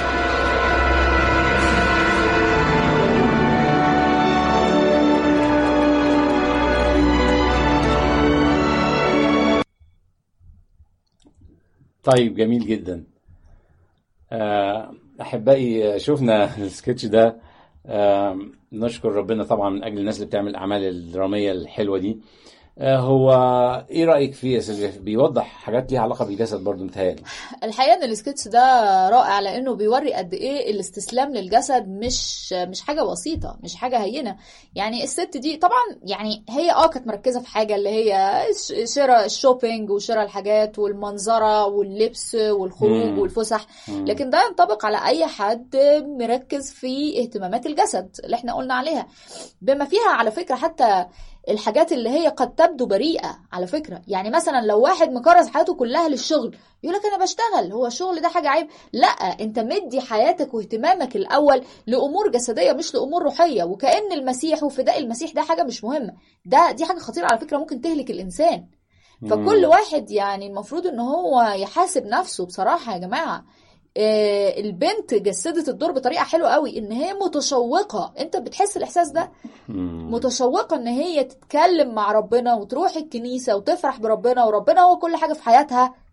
طيب جميل جدا آه، احبائي شفنا السكتش ده آه، نشكر ربنا طبعا من اجل الناس اللي بتعمل الاعمال الدراميه الحلوه دي آه، هو ايه رايك فيه يا سيلفيا بيوضح حاجات ليها علاقه بالجسد برضو متهيألي الحقيقه ان السكتش ده رائع لانه بيوري قد ايه الاستسلام للجسد مش مش حاجه بسيطه مش حاجه هينه يعني الست دي طبعا يعني هي اه كانت مركزه في حاجه اللي هي ش- شراء الشوبينج وشراء الحاجات والمنظره واللبس والخروج مم. والفسح لكن ده ينطبق على اي حد مركز في اهتمامات الجسد اللي احنا قلنا عليها بما فيها على فكره حتى الحاجات اللي هي قد تبدو بريئة على فكرة يعني مثلا لو واحد مكرس حياته كلها للشغل يقول لك انا بشتغل هو الشغل ده حاجة عيب لا انت مدي حياتك واهتمامك الاول لامور جسدية مش لامور روحية وكأن المسيح وفداء المسيح ده حاجة مش مهمة ده دي حاجة خطيرة على فكرة ممكن تهلك الانسان فكل واحد يعني المفروض ان هو يحاسب نفسه بصراحة يا جماعة آه، البنت جسدت الدور بطريقة حلوة قوي ان هي متشوقة انت بتحس الاحساس ده متشوقة ان هي تتكلم مع ربنا وتروح الكنيسة وتفرح بربنا وربنا هو كل حاجة في حياتها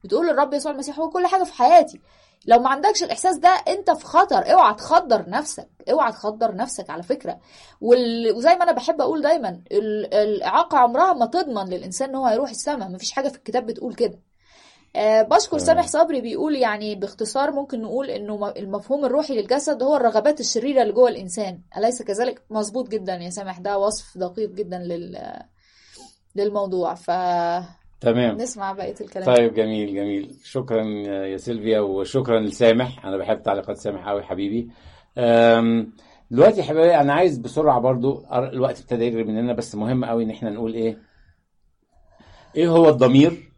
بتقول الرب يسوع المسيح هو كل حاجه في حياتي لو ما عندكش الاحساس ده انت في خطر اوعى تخدر نفسك اوعى تخدر نفسك على فكره وال... وزي ما انا بحب اقول دايما ال... الاعاقه عمرها ما تضمن للانسان ان هو هيروح السماء مفيش حاجه في الكتاب بتقول كده آه بشكر تمام. سامح صبري بيقول يعني باختصار ممكن نقول انه م- المفهوم الروحي للجسد هو الرغبات الشريره اللي جوه الانسان اليس كذلك مظبوط جدا يا سامح ده وصف دقيق جدا لل للموضوع فنسمع تمام بقيه الكلام طيب جميل جميل شكرا يا سيلفيا وشكرا لسامح انا بحب تعليقات سامح قوي حبيبي أم، دلوقتي يا حبايبي انا عايز بسرعه برضو أر- الوقت ابتدى يجري مننا بس مهم قوي ان احنا نقول ايه ايه هو الضمير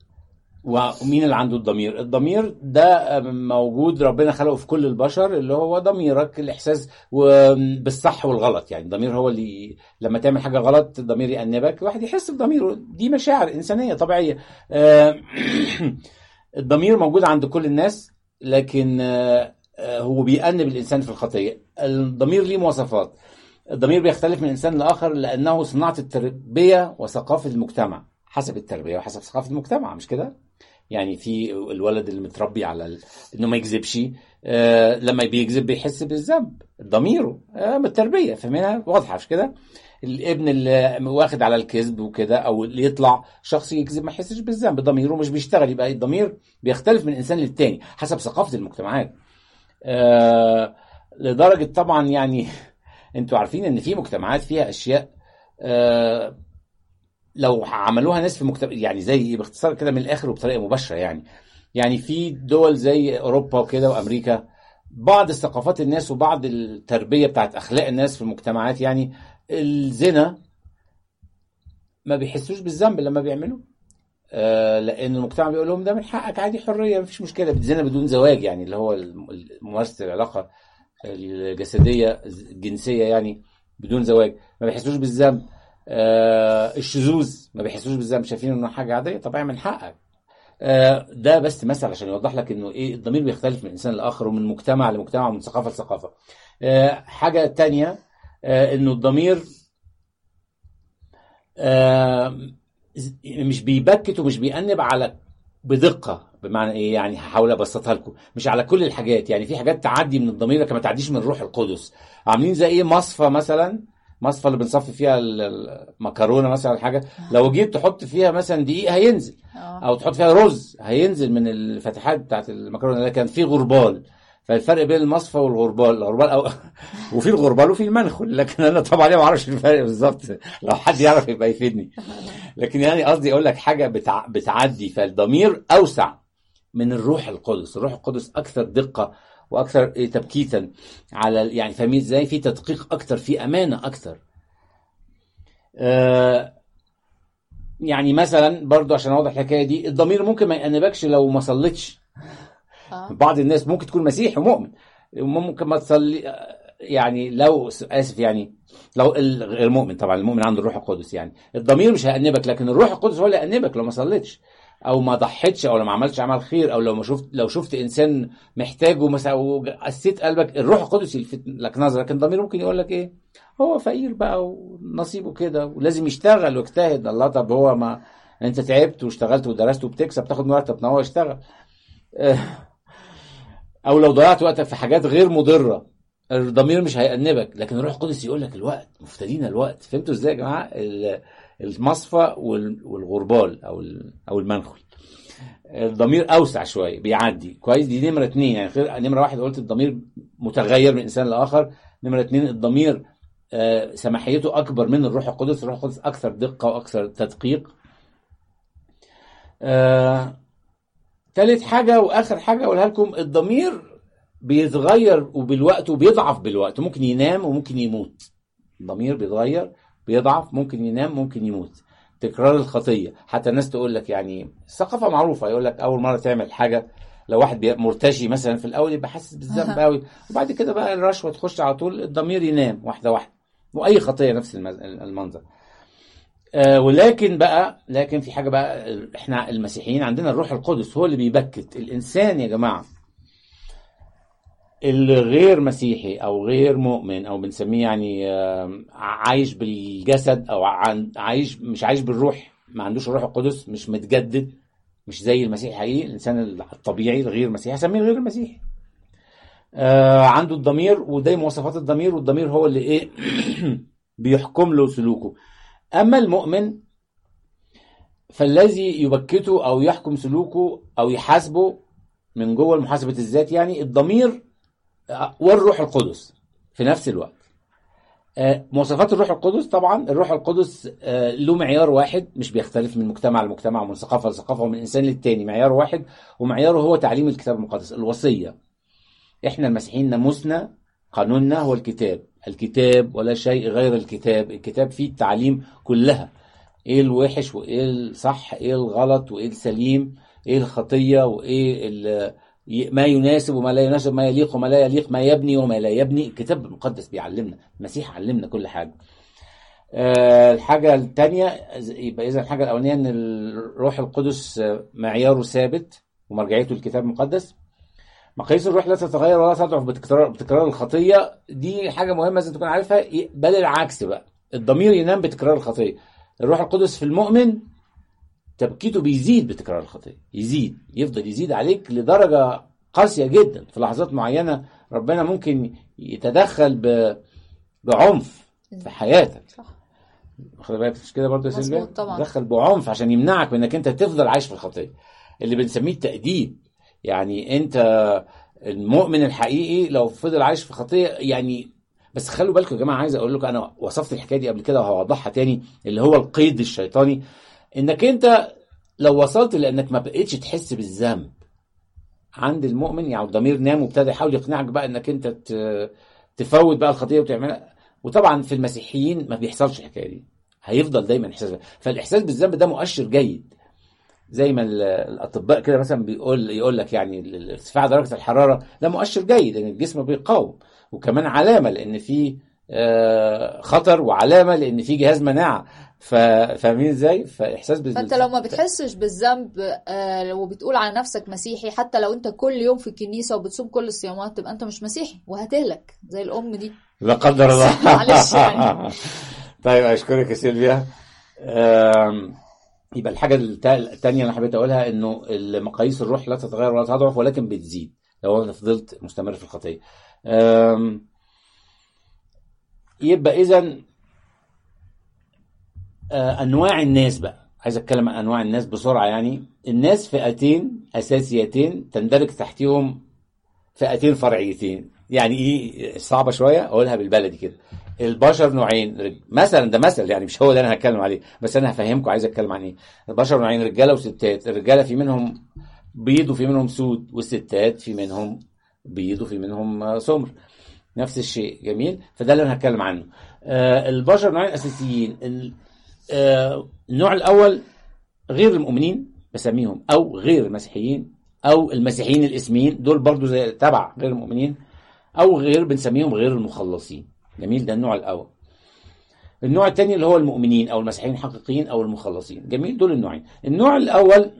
ومين اللي عنده الضمير الضمير ده موجود ربنا خلقه في كل البشر اللي هو ضميرك الاحساس و- بالصح والغلط يعني الضمير هو اللي لما تعمل حاجه غلط الضمير يأنبك الواحد يحس بضميره دي مشاعر انسانيه طبيعيه آه، الضمير موجود عند كل الناس لكن آه، آه، هو بيأنب الانسان في الخطيه الضمير ليه مواصفات الضمير بيختلف من انسان لاخر لانه صناعه التربيه وثقافه المجتمع حسب التربيه وحسب ثقافه المجتمع مش كده يعني في الولد اللي متربي على ال... انه ما يكذبش آه لما بيكذب بيحس بالذنب ضميره آه من التربيه فاهمينها واضحه مش كده الابن اللي واخد على الكذب وكده او اللي يطلع شخص يكذب ما يحسش بالذنب ضميره مش بيشتغل يبقى الضمير بيختلف من انسان للتاني حسب ثقافه المجتمعات آه لدرجه طبعا يعني انتوا عارفين ان في مجتمعات فيها اشياء آه لو عملوها ناس في مجتمع يعني زي باختصار كده من الاخر وبطريقه مباشره يعني يعني في دول زي اوروبا وكده وامريكا بعض الثقافات الناس وبعض التربيه بتاعت اخلاق الناس في المجتمعات يعني الزنا ما بيحسوش بالذنب لما بيعملوا آه لان المجتمع بيقول لهم ده من حقك عادي حريه مفيش مشكله بتزنا بدون زواج يعني اللي هو الم- ممارسه العلاقه الجسديه الجنسيه يعني بدون زواج ما بيحسوش بالذنب آه الشذوذ ما بيحسوش بالذنب شايفين انه حاجه عاديه طبعا من حقك آه ده بس مثل عشان يوضح لك انه ايه الضمير بيختلف من انسان لاخر ومن مجتمع لمجتمع ومن ثقافه لثقافه آه حاجه تانية آه انه الضمير آه مش بيبكت ومش بيأنب على بدقه بمعنى ايه يعني هحاول ابسطها لكم مش على كل الحاجات يعني في حاجات تعدي من الضمير لكن ما تعديش من الروح القدس عاملين زي ايه مصفى مثلا مصفى اللي بنصفي فيها ال- المكرونه مثلا حاجه لو جيت تحط فيها مثلا دقيق هينزل اه او تحط فيها رز هينزل من الفتحات بتاعت المكرونه لكن في غربال فالفرق بين المصفى والغربال الغربال أو وفي الغربال وفي المنخل لكن انا طبعا ما اعرفش الفرق بالظبط لو حد يعرف يبقى يفيدني لكن يعني قصدي اقول لك حاجه بتع... بتعدي فالضمير اوسع من الروح القدس الروح القدس اكثر دقه واكثر إيه تبكيتا على ال- يعني فاهمين ازاي في تدقيق اكتر في امانه اكتر آه يعني مثلا برضو عشان اوضح الحكايه دي الضمير ممكن ما يأنبكش لو ما صليتش اه بعض الناس ممكن تكون مسيحي ومؤمن ممكن ما تصلي يعني لو اسف يعني لو ال- غير مؤمن طبعا المؤمن عنده الروح القدس يعني الضمير مش هيأنبك لكن الروح القدس هو اللي هيأنبك لو ما صليتش او ما ضحيتش او لو ما عملتش عمل خير او لو ما شفت لو شفت انسان محتاج ومثلا وقسيت قلبك الروح القدس يلفت لك نظرك لكن الضمير ممكن يقول لك ايه هو فقير بقى ونصيبه كده ولازم يشتغل ويجتهد الله طب هو ما انت تعبت واشتغلت ودرست وبتكسب تاخد مرتب ما هو يشتغل او لو ضيعت وقتك في حاجات غير مضره الضمير مش هيأنبك لكن الروح القدس يقول لك الوقت مفتدين الوقت فهمتوا ازاي يا جماعه ال- المصفى وال- والغربال او ال- او المنخل الضمير اوسع شويه بيعدي كويس دي نمره اتنين يعني غير نمره واحد قلت الضمير متغير من انسان لاخر نمره اتنين الضمير آه، سماحيته اكبر من الروح القدس الروح القدس اكثر دقه واكثر تدقيق آه، تالت حاجه واخر حاجه اقولها لكم الضمير بيتغير وبالوقت وبيضعف بالوقت ممكن ينام وممكن يموت الضمير بيتغير بيضعف ممكن ينام ممكن يموت تكرار الخطيه حتى الناس تقول لك يعني الثقافه معروفه يقول لك اول مره تعمل حاجه لو واحد بي- مرتشي مثلا في الاول يبقى حاسس بالذنب قوي وبعد كده بقى الرشوه تخش على طول الضمير ينام واحده واحده واي خطيه نفس المز- المنظر آه ولكن بقى لكن في حاجه بقى احنا المسيحيين عندنا الروح القدس هو اللي بيبكت الانسان يا جماعه اللي غير مسيحي او غير مؤمن او بنسميه يعني آم، عايش بالجسد او عن- عايش مش عايش بالروح ما عندوش الروح القدس مش متجدد مش زي المسيح الحقيقي الانسان الطبيعي الغير مسيحي هسميه غير المسيحي آه عنده الضمير وده مواصفات الضمير والضمير هو اللي ايه بيحكم له سلوكه اما المؤمن فالذي يبكته او يحكم سلوكه او يحاسبه من جوه محاسبه الذات يعني الضمير والروح القدس في نفس الوقت آه، مواصفات الروح القدس طبعا الروح القدس آه، له معيار واحد مش بيختلف من مجتمع لمجتمع ومن ثقافه لثقافه ومن انسان للتاني معيار واحد ومعياره هو تعليم الكتاب المقدس الوصيه احنا المسيحيين ناموسنا قانوننا هو الكتاب الكتاب ولا شيء غير الكتاب الكتاب فيه التعليم كلها ايه الوحش وايه الصح ايه الغلط وايه السليم ايه الخطيه وايه ال- ما يناسب وما لا يناسب ما يليق وما لا يليق ما يبني وما لا يبني الكتاب المقدس بيعلمنا المسيح علمنا كل حاجه آه، الحاجة الثانية يبقى إذا الحاجة الأولانية إن الروح القدس آه، معياره ثابت ومرجعيته الكتاب المقدس مقاييس الروح لا تتغير ولا تضعف بتكرار بتكرار الخطية دي حاجة مهمة لازم تكون عارفها بل العكس بقى الضمير ينام بتكرار الخطية الروح القدس في المؤمن تبكيته بيزيد بتكرار الخطية يزيد يفضل يزيد عليك لدرجة قاسية جدا في لحظات معينة ربنا ممكن يتدخل ب... بعنف في حياتك صح واخد بالك مش كده برضه يا مظبوط سيلفيا طبعا. دخل بعنف عشان يمنعك من انك انت تفضل عايش في الخطيه اللي بنسميه التأديب يعني انت المؤمن الحقيقي لو فضل عايش في خطيه يعني بس خلوا بالكم يا جماعه عايز اقول لكم انا وصفت الحكايه دي قبل كده وهوضحها تاني اللي هو القيد الشيطاني انك انت لو وصلت لانك ما بقتش تحس بالذنب عند المؤمن يعني الضمير نام وابتدى يحاول يقنعك بقى انك انت ت- تفوت بقى الخطيه وتعملها وطبعا في المسيحيين ما بيحصلش الحكايه دي هيفضل دايما احساس فالاحساس بالذنب ده مؤشر جيد زي ما ال- الاطباء كده مثلا بيقول يقول لك يعني ال- ال- ارتفاع درجه الحراره ده مؤشر جيد ان الجسم بيقاوم وكمان علامه لان في آه، خطر وعلامه لان في جهاز مناعه ف- فاهمين ازاي؟ فاحساس بال- فانت لو ما بتحسش بالذنب آه، وبتقول على نفسك مسيحي حتى لو انت كل يوم في الكنيسه وبتصوم كل الصيامات تبقى انت مش مسيحي وهتهلك زي الام دي لا قدر الله معلش يعني. طيب اشكرك يا سيلفيا أم، يبقى الحاجه التا- التانية اللي حبيت اقولها انه مقاييس الروح لا تتغير ولا تضعف ولكن بتزيد لو انت فضلت مستمر في الخطيه أم، يبقى اذا انواع الناس بقى عايز اتكلم عن انواع الناس بسرعه يعني الناس فئتين اساسيتين تندرج تحتهم فئتين فرعيتين يعني ايه صعبه شويه اقولها بالبلدي كده البشر نوعين رج- مثلا ده مثل يعني مش هو اللي انا هتكلم عليه بس انا هفهمكم عايز اتكلم عن ايه البشر نوعين رجاله وستات الرجاله في منهم بيض وفي منهم سود والستات في منهم بيض وفي منهم آه، سمر نفس الشيء جميل فده اللي انا هتكلم عنه آه البشر نوعين اساسيين ال- آه النوع الاول غير المؤمنين بسميهم او غير المسيحيين او المسيحيين الاسميين دول برضو زي تبع غير المؤمنين او غير بنسميهم غير المخلصين جميل ده النوع الاول النوع الثاني اللي هو المؤمنين او المسيحيين الحقيقيين او المخلصين جميل دول النوعين النوع الاول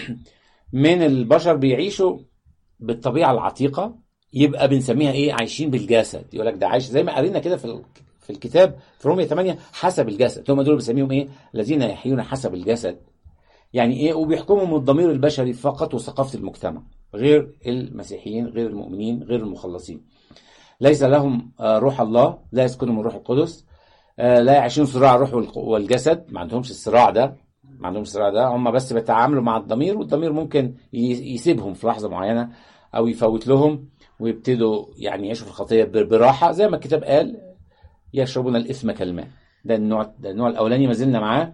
من البشر بيعيشوا بالطبيعه العتيقه يبقى بنسميها ايه عايشين بالجسد يقول لك ده عايش زي ما قرينا كده في ال- في الكتاب في رومية 8 حسب الجسد هم دول بنسميهم ايه الذين يحيون حسب الجسد يعني ايه وبيحكمهم الضمير البشري فقط وثقافه المجتمع غير المسيحيين غير المؤمنين غير المخلصين ليس لهم آه، روح الله لا يسكنهم الروح القدس آه، لا يعيشون صراع الروح والق- والجسد ما عندهمش الصراع ده ما عندهمش الصراع ده هم بس بيتعاملوا مع الضمير والضمير ممكن ي- يسيبهم في لحظه معينه او يفوت لهم ويبتدوا يعني يعيشوا في الخطيه ب- براحه زي ما الكتاب قال يشربون الاثم كالماء ده النوع ده النوع الاولاني ما زلنا معاه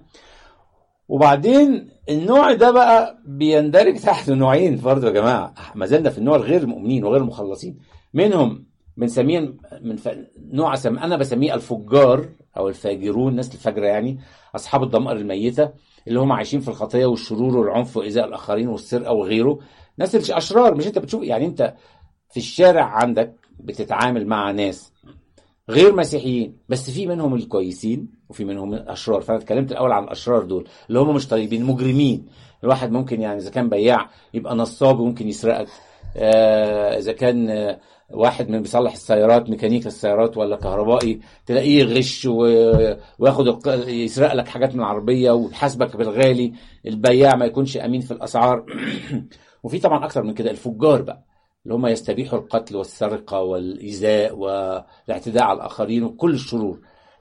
وبعدين النوع ده بقى بيندرج تحت نوعين برضه يا جماعه ما زلنا في النوع الغير المؤمنين وغير المخلصين منهم بنسميه من ف... نوع سم... انا بسميه الفجار او الفاجرون الناس الفجره يعني اصحاب الضمائر الميته اللي هم عايشين في الخطيه والشرور والعنف وايذاء الاخرين والسرقه وغيره ناس الاشرار مش انت بتشوف يعني انت في الشارع عندك بتتعامل مع ناس غير مسيحيين بس في منهم الكويسين وفي منهم الاشرار فانا اتكلمت الاول عن الاشرار دول اللي هم مش طيبين مجرمين الواحد ممكن يعني اذا كان بياع يبقى نصاب وممكن يسرقك آه اذا كان آه واحد من بيصلح السيارات ميكانيكا السيارات ولا كهربائي تلاقيه يغش و- وياخد الق- يسرق لك حاجات من العربيه ويحاسبك بالغالي البياع ما يكونش امين في الاسعار وفي طبعا اكتر من كده الفجار بقى اللي هم يستبيحوا القتل والسرقه والايذاء والاعتداء على الاخرين وكل الشرور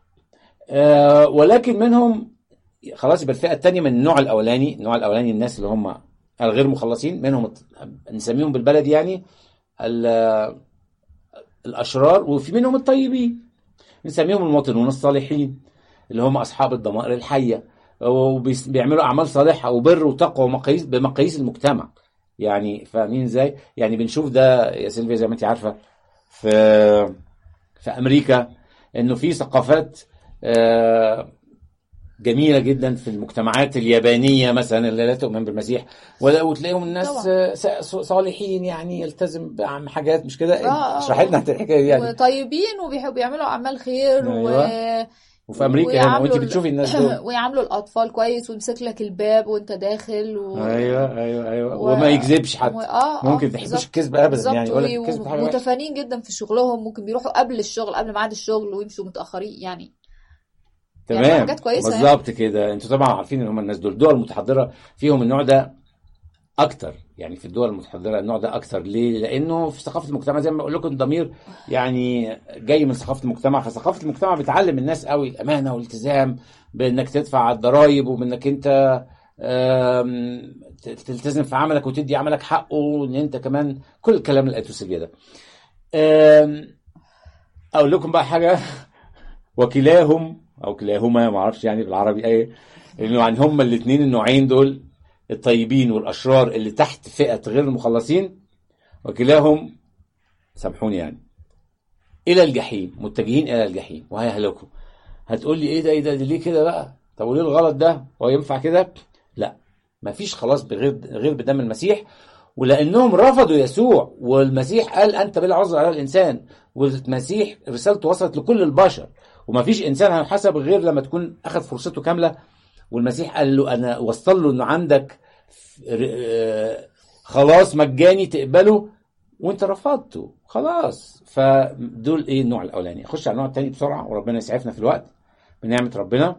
آه، ولكن منهم خلاص يبقى الفئه الثانيه من النوع الاولاني النوع الاولاني الناس اللي هم الغير مخلصين منهم الت- نسميهم بالبلد يعني ال- الاشرار وفي منهم الطيبين نسميهم المواطنون الصالحين اللي هم اصحاب الضمائر الحيه وبيعملوا اعمال صالحه وبر وتقوى ومقاييس بمقاييس المجتمع يعني فاهمين ازاي يعني بنشوف ده يا سيلفيا زي ما انت عارفه في في امريكا انه في ثقافات آه، جميله جدا في المجتمعات اليابانيه مثلا اللي لا تؤمن بالمسيح ولا- وتلاقيهم الناس طبعا. آه، س- صالحين يعني يلتزم بعم حاجات مش كده آه، آه. اشرح لنا عن الحكايه دي يعني وطيبين وبيحبوا يعملوا اعمال خير و... أيوة. وفي امريكا هنا وانت ويعاملوا بتشوفي ال- الناس دول ويعاملوا الاطفال كويس ويمسك لك الباب وانت داخل و... ايوه ايوه ايوه و- وما يكذبش و... حد اه آه، ممكن تحبوش بالظبط. الكذب ابدا بالظبط يعني يقول لك الكذب ده حاجه وحشة. ومتفانين جدا في شغلهم ممكن بيروحوا قبل الشغل قبل ميعاد الشغل ويمشوا متاخرين يعني يعني تمام حاجات كويسة يعني. بالظبط كده انتوا طبعا عارفين ان هم الناس دول الدول المتحضره فيهم النوع ده اكتر يعني في الدول المتحضره النوع ده اكتر ليه لانه في ثقافه المجتمع زي ما بقول لكم الضمير يعني جاي من ثقافه المجتمع فثقافه المجتمع بتعلم الناس قوي الامانه والالتزام بانك تدفع الضرايب وبانك انت آم، ت- تلتزم في عملك وتدي عملك حقه وان انت كمان كل الكلام اللي قالته سيلفيا ده آم، اقول لكم بقى حاجه وكلاهم او كلاهما ما اعرفش يعني بالعربي ايه انه يعني هما الاثنين النوعين دول الطيبين والاشرار اللي تحت فئه غير المخلصين وكلاهم سامحوني يعني الى الجحيم متجهين الى الجحيم وهيهلكوا هتقول لي ايه ده ايه ده ليه كده بقى طب وليه الغلط ده هو ينفع كده لا مفيش خلاص بغير غير بدم المسيح ولانهم رفضوا يسوع والمسيح قال انت بلا عذر على الانسان والمسيح رسالته وصلت لكل البشر ومفيش انسان هيحاسب غير لما تكون اخذ فرصته كامله والمسيح قال له انا وصل له انه عندك آه، خلاص مجاني تقبله وانت رفضته خلاص فدول ايه النوع الاولاني اخش على النوع الثاني بسرعه وربنا يسعفنا في الوقت بنعمه ربنا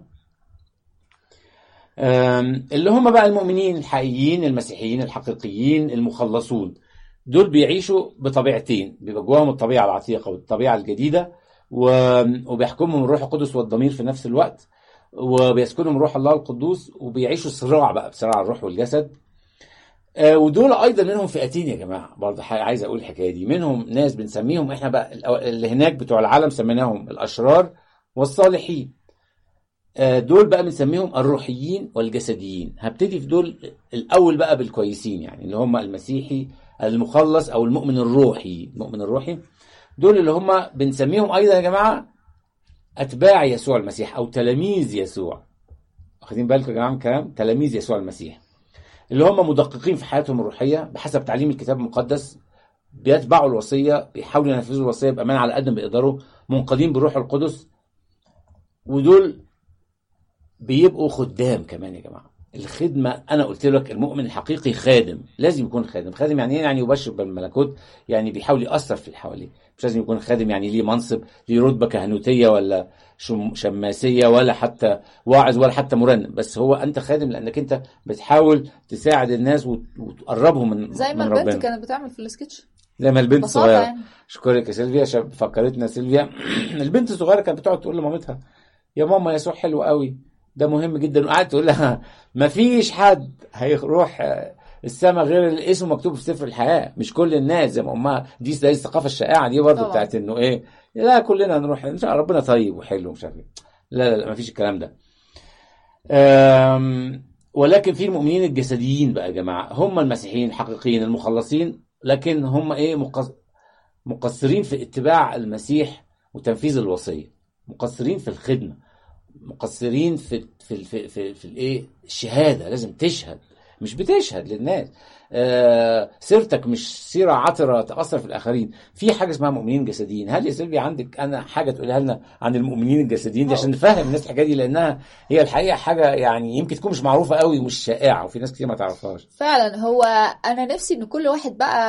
آم، اللي هم بقى المؤمنين الحقيقيين المسيحيين الحقيقيين المخلصون دول بيعيشوا بطبيعتين بيبقى جواهم الطبيعه العتيقه والطبيعه الجديده و- وبيحكمهم الروح القدس والضمير في نفس الوقت وبيسكنهم روح الله القدوس وبيعيشوا صراع بقى بصراع الروح والجسد آه، ودول ايضا منهم فئتين يا جماعه برضه ح- عايز اقول الحكايه دي منهم ناس بنسميهم احنا بقى الأو- اللي هناك بتوع العالم سميناهم الاشرار والصالحين آه، دول بقى بنسميهم الروحيين والجسديين هبتدي في دول الاول بقى بالكويسين يعني اللي هم المسيحي المخلص او المؤمن الروحي المؤمن الروحي دول اللي هم بنسميهم ايضا يا جماعه اتباع يسوع المسيح او تلاميذ يسوع واخدين بالكم يا جماعه من الكلام تلاميذ يسوع المسيح اللي هم مدققين في حياتهم الروحيه بحسب تعليم الكتاب المقدس بيتبعوا الوصيه بيحاولوا ينفذوا الوصيه بامان على قد ما بيقدروا منقادين بالروح القدس ودول بيبقوا خدام كمان يا جماعه الخدمه انا قلت لك المؤمن الحقيقي خادم لازم يكون خادم خادم يعني ايه يعني يبشر بالملكوت يعني بيحاول ياثر في اللي حواليه مش لازم يكون خادم يعني ليه منصب ليه رتبه كهنوتيه ولا شم- شماسيه ولا حتى واعظ ولا حتى مرنم بس هو انت خادم لانك انت بتحاول تساعد الناس وت- وتقربهم من زي ما من البنت ربنا كانت بتعمل في السكتش زي ما البنت ببساطة الصغيره يعني. اشكرك يا سيلفيا شاب فكرتنا سيلفيا البنت الصغيره كانت بتقعد تقول لمامتها يا ماما يسوع حلو قوي ده مهم جدا وقعدت تقول لها ما فيش حد هيروح السماء غير اللي اسمه مكتوب في سفر الحياه مش كل الناس زي ما امها دي زي الثقافه الشائعه دي برضه طبعا. بتاعت انه ايه لا كلنا نروح ان شاء الله ربنا طيب وحلو ومش عارف ايه لا لا لا ما فيش الكلام ده أم، ولكن في المؤمنين الجسديين بقى يا جماعه هم المسيحيين الحقيقيين المخلصين لكن هم ايه مقص... مقصرين في اتباع المسيح وتنفيذ الوصيه مقصرين في الخدمه مقصرين في في في في, في الايه الشهاده لازم تشهد مش بتشهد للناس آه سيرتك مش سيره عطره تاثر في الاخرين في حاجه اسمها مؤمنين جسديين هل يا سيلفي عندك انا حاجه تقولها لنا عن المؤمنين الجسديين دي عشان نفهم الناس الحكايه دي لانها هي الحقيقه حاجه يعني يمكن تكون مش معروفه قوي ومش شائعه وفي ناس كتير ما تعرفهاش فعلا هو انا نفسي ان كل واحد بقى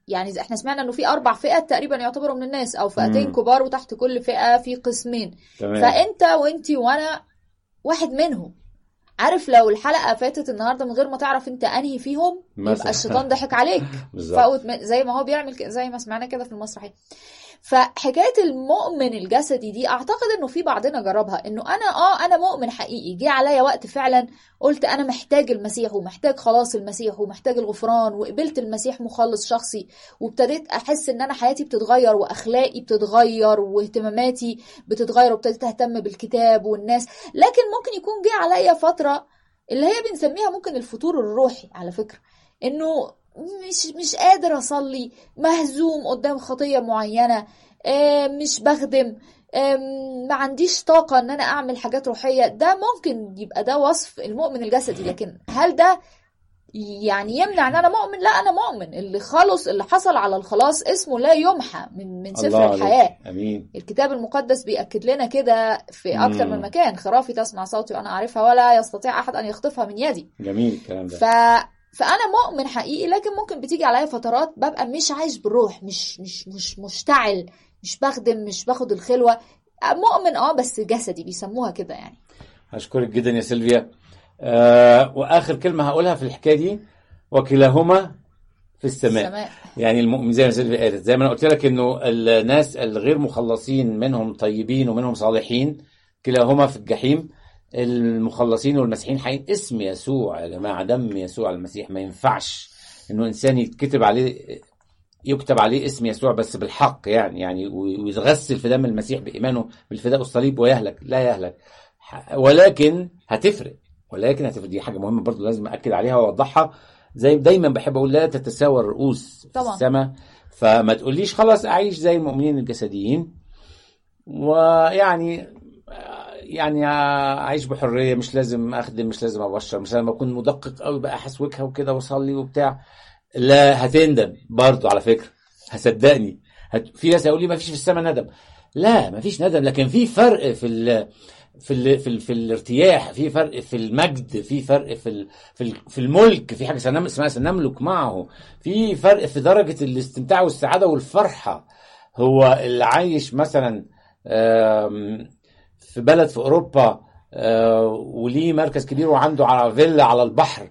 يعني زي- احنا سمعنا انه في اربع فئات تقريبا يعتبروا من الناس او فئتين مم. كبار وتحت كل فئه في قسمين تمام فانت وانتي وانا واحد منهم عارف لو الحلقه فاتت النهارده من غير ما تعرف انت انهي فيهم مثلا. يبقى الشيطان ضحك عليك بالظبط فوت من- زي ما هو بيعمل كده زي ما سمعنا كده في المسرحيه فحكايه المؤمن الجسدي دي اعتقد انه في بعضنا جربها انه انا اه انا مؤمن حقيقي جه عليا وقت فعلا قلت انا محتاج المسيح ومحتاج خلاص المسيح ومحتاج الغفران وقبلت المسيح مخلص شخصي وابتديت احس ان انا حياتي بتتغير واخلاقي بتتغير واهتماماتي بتتغير وابتديت اهتم بالكتاب والناس لكن ممكن يكون جه عليا فتره اللي هي بنسميها ممكن الفتور الروحي على فكره انه مش مش قادر اصلي مهزوم قدام خطيه معينه آه، مش بخدم آم، ما عنديش طاقه ان انا اعمل حاجات روحيه ده ممكن يبقى ده وصف المؤمن الجسدي لكن هل ده يعني يمنع ان انا مؤمن لا انا مؤمن اللي خلص اللي حصل على الخلاص اسمه لا يمحى من من سفر الله الحياه عليك. امين الكتاب المقدس بيأكد لنا كده في أكتر مم. من مكان خرافي تسمع صوتي وأنا أعرفها ولا يستطيع أحد أن يخطفها من يدي جميل الكلام ده ف... فأنا مؤمن حقيقي لكن ممكن بتيجي عليا فترات ببقى مش عايش بالروح مش مش مش مشتعل مش بخدم مش باخد الخلوة مؤمن اه بس جسدي بيسموها كده يعني أشكرك جدا يا سيلفيا آه وآخر كلمة هقولها في الحكاية دي وكلاهما في السماء السماء يعني المؤمن زي ما سيلفيا قالت زي ما أنا قلت لك إنه الناس الغير مخلصين منهم طيبين ومنهم صالحين كلاهما في الجحيم المخلصين والمسيحيين حقيقي اسم يسوع يا جماعة دم يسوع المسيح ما ينفعش إنه إنسان يتكتب عليه يكتب عليه اسم يسوع بس بالحق يعني يعني ويتغسل في دم المسيح بإيمانه بالفداء والصليب ويهلك لا يهلك ح- ولكن هتفرق ولكن هتفرق دي حاجة مهمة برضو لازم أكد عليها وأوضحها زي دايما بحب أقول لا تتساوى الرؤوس في طبعا. السماء فما تقوليش خلاص أعيش زي المؤمنين الجسديين ويعني يعني اعيش بحريه مش لازم اخدم مش لازم ابشر مش لازم اكون مدقق قوي بقى احسوكها وكده واصلي وبتاع لا هتندم برضو على فكره هصدقني هت... في ناس هيقول لي ما فيش في السماء ندم لا ما فيش ندم لكن في فرق في ال... في ال... في, ال... في الارتياح في فرق في المجد في فرق في ال... في, ال... في الملك في حاجه سنم... اسمها سنملك معه في فرق في درجه الاستمتاع والسعاده والفرحه هو اللي عايش مثلا آم، في بلد في اوروبا آه، وليه مركز كبير وعنده على فيلا على البحر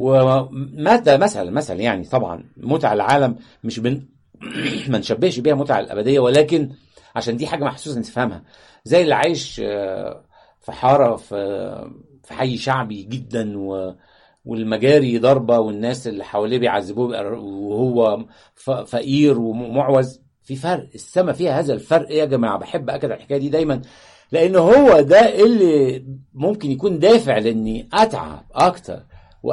ومتى مثلا مثلا يعني طبعا متع العالم مش بن ما نشبهش بيها متع الابديه ولكن عشان دي حاجه محسوسه تفهمها زي اللي عايش آه، في حاره في في حي شعبي جدا و والمجاري ضربه والناس اللي حواليه بيعذبوه بيبقى- وهو ف- فقير ومعوز في فرق السما فيها هذا الفرق يا جماعه بحب اكد على الحكايه دي دايما لان هو ده اللي ممكن يكون دافع لاني اتعب اكتر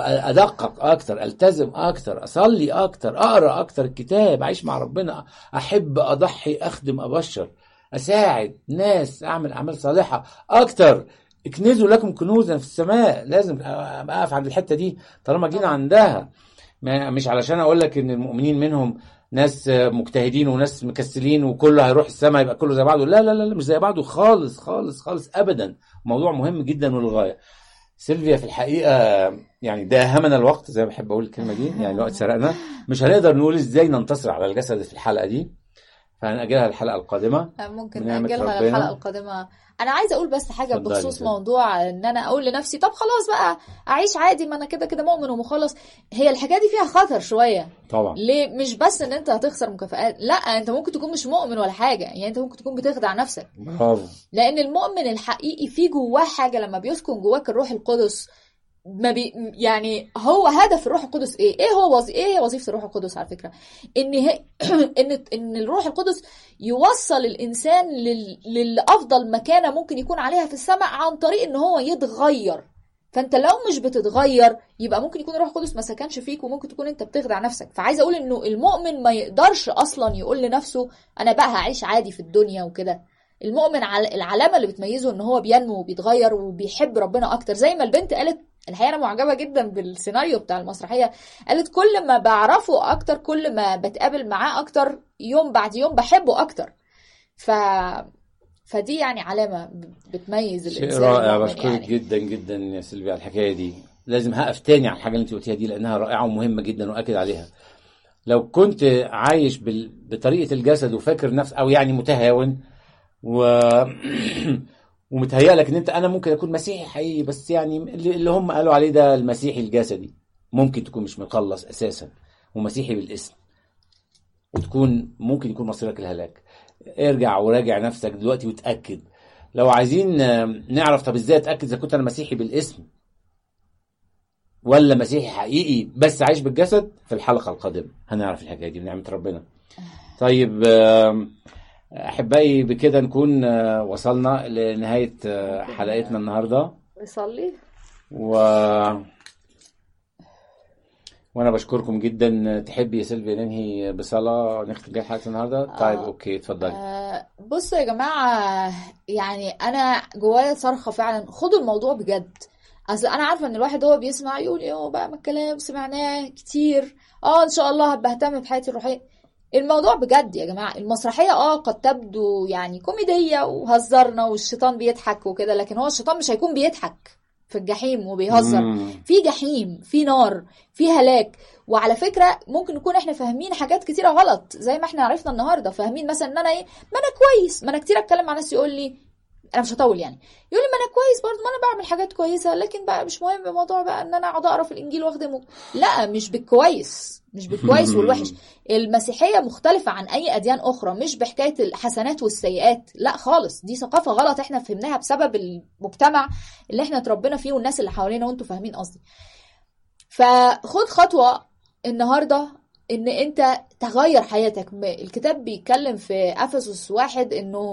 وادقق اكتر التزم اكتر اصلي اكتر اقرا اكتر الكتاب اعيش مع ربنا احب اضحي اخدم ابشر اساعد ناس اعمل اعمال صالحه اكتر اكنزوا لكم كنوزا في السماء لازم ابقى اقف عند الحته دي طالما جينا عندها ما مش علشان اقول لك ان المؤمنين منهم ناس مجتهدين وناس مكسلين وكله هيروح السماء يبقى كله زي بعضه لا لا لا لا، مش زي بعضه خالص خالص خالص ابدا موضوع مهم جدا وللغايه سيلفيا في الحقيقه يعني داهمنا الوقت زي ما بحب اقول الكلمه دي يعني الوقت سرقنا مش هنقدر نقول ازاي ننتصر على الجسد في الحلقه دي فهنأجلها الحلقه القادمه ممكن بنعمة نأجلها ربنا. للحلقة القادمة أنا عايزة أقول بس حاجة اتفضلي بخصوص كده. موضوع إن أنا أقول لنفسي طب خلاص بقى أعيش عادي ما أنا كده كده مؤمن ومخلص هي الحكاية دي فيها خطر شوية طبعا ليه مش بس إن أنت هتخسر مكافآت لا أنت ممكن تكون مش مؤمن ولا حاجة يعني أنت ممكن تكون بتخدع نفسك برافو لأن المؤمن الحقيقي في جواه حاجة لما بيسكن جواك الروح القدس ما بي يعني هو هدف الروح القدس ايه؟ ايه هو وظي... ايه هي وظيفه الروح القدس على فكره؟ ان هي ان ان الروح القدس يوصل الانسان لل... لافضل مكانه ممكن يكون عليها في السماء عن طريق ان هو يتغير. فانت لو مش بتتغير يبقى ممكن يكون الروح القدس ما سكنش فيك وممكن تكون انت بتخدع نفسك فعايزه اقول انه المؤمن ما يقدرش اصلا يقول لنفسه انا بقى هعيش عادي في الدنيا وكده المؤمن على العلامه اللي بتميزه ان هو بينمو وبيتغير وبيحب ربنا اكتر زي ما البنت قالت الحقيقه انا معجبه جدا بالسيناريو بتاع المسرحيه قالت كل ما بعرفه اكتر كل ما بتقابل معاه اكتر يوم بعد يوم بحبه اكتر ف فدي يعني علامه بتميز شيء الانسان رائع المؤمن بشكرك يعني. جدا جدا يا سيلفيا على الحكايه دي لازم هقف تاني على الحاجه اللي انت قلتيها دي لانها رائعه ومهمه جدا واكد عليها لو كنت عايش بال... بطريقه الجسد وفاكر نفس او يعني متهاون و ومتهيأ لك ان انت انا ممكن اكون مسيحي حقيقي بس يعني اللي اللي هم قالوا عليه ده المسيحي الجسدي ممكن تكون مش مخلص اساسا ومسيحي بالاسم وتكون ممكن يكون مصيرك الهلاك ارجع وراجع نفسك دلوقتي وتاكد لو عايزين آه، نعرف طب ازاي اتاكد اذا كنت انا مسيحي بالاسم ولا مسيحي حقيقي بس عايش بالجسد في الحلقه القادمه هنعرف الحكايه دي بنعمه ربنا طيب آم، احبائي بكده نكون آه، وصلنا لنهايه آه، حلقتنا النهارده نصلي و وانا بشكركم جدا تحبي يا سيلفيا ننهي بصلاه نختم بيها حلقه النهارده طيب آه. اوكي اتفضلي آه، بصوا يا جماعة يعني أنا جوايا صرخة فعلا خدوا الموضوع بجد أصل أنا عارفة إن الواحد هو بيسمع يقول إيه بقى ما الكلام سمعناه كتير أه إن شاء الله هبقى أهتم بحياتي الروحية الموضوع بجد يا جماعة المسرحية اه قد تبدو يعني كوميدية وهزرنا والشيطان بيضحك وكده لكن هو الشيطان مش هيكون بيضحك في الجحيم وبيهزر مم. في جحيم في نار في هلاك وعلى فكره ممكن نكون احنا فاهمين حاجات كتيره غلط زي ما احنا عرفنا النهارده فاهمين مثلا ان انا ايه ما انا كويس ما انا كتير اتكلم مع ناس يقول لي انا مش هطول يعني يقول لي ما انا كويس برضه ما انا بعمل حاجات كويسه لكن بقى مش مهم الموضوع بقى ان انا اقعد اقرا في الانجيل واخدمه لا مش بالكويس مش بالكويس والوحش المسيحيه مختلفه عن اي اديان اخرى مش بحكايه الحسنات والسيئات لا خالص دي ثقافه غلط احنا فهمناها بسبب المجتمع اللي احنا اتربينا فيه والناس اللي حوالينا وانتوا فاهمين قصدي فخد خطوه النهارده ان انت تغير حياتك م- الكتاب بيتكلم في افسس واحد انه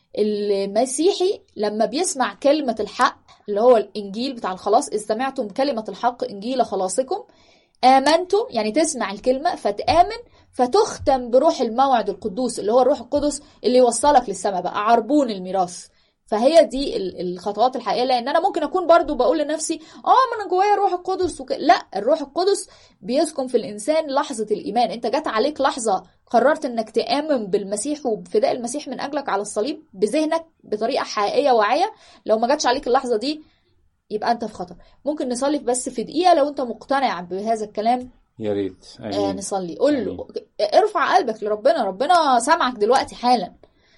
المسيحي لما بيسمع كلمة الحق اللي هو الإنجيل بتاع الخلاص إذ سمعتم كلمة الحق إنجيل خلاصكم آمنتم يعني تسمع الكلمة فتآمن فتختم بروح الموعد القدوس اللي هو الروح القدس اللي يوصلك للسماء بقى عربون الميراث فهي دي ال- الخطوات الحقيقيه لان انا ممكن اكون برضو بقول لنفسي اه ما انا جوايا الروح القدس وك... لا الروح القدس بيسكن في الانسان لحظه الايمان انت جت عليك لحظه قررت انك تامن بالمسيح وبفداء المسيح من اجلك على الصليب بذهنك بطريقه حقيقيه واعيه لو ما جاتش عليك اللحظه دي يبقى انت في خطر ممكن نصلي بس في دقيقه لو انت مقتنع بهذا الكلام يا ريت آه امين نصلي قول له ارفع قلبك لربنا ربنا سامعك دلوقتي حالا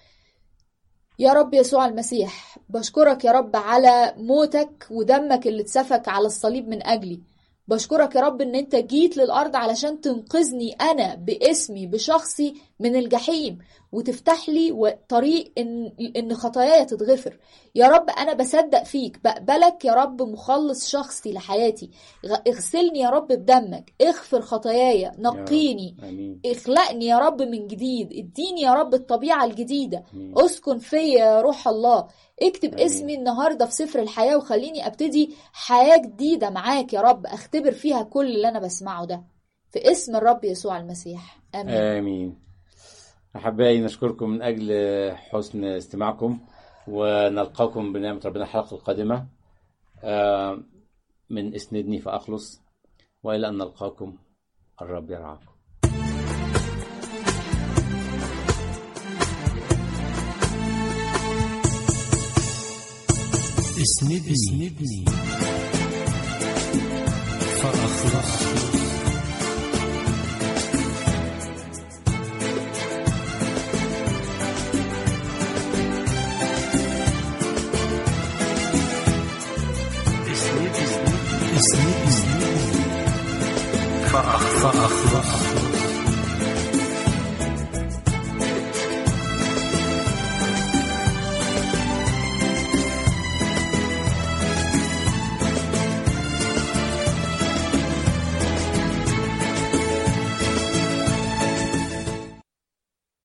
يا رب يسوع المسيح بشكرك يا رب على موتك ودمك اللي اتسفك على الصليب من أجلي بشكرك يا رب ان انت جيت للأرض علشان تنقذني أنا باسمي بشخصي من الجحيم وتفتح لي و- طريق ان ان خطاياي تتغفر يا رب انا بصدق فيك بقبلك يا رب مخلص شخصي لحياتي غ- اغسلني يا رب بدمك اغفر خطاياي نقيني امين اخلقني يا رب من جديد اديني يا رب الطبيعة الجديدة امين اسكن فيا يا روح الله اكتب آمين. اسمي النهاردة في سفر الحياة وخليني ابتدي حياة جديدة معاك يا رب اختبر فيها كل اللي انا بسمعه ده في اسم الرب يسوع المسيح امين آمين أحبائي نشكركم من أجل حسن استماعكم ونلقاكم بنعمة ربنا الحلقة القادمة آه، من اسندني فأخلص وإلى أن نلقاكم الرب يرعاكم اسندني اسندني فأخلص اسندني اسندني فأخلص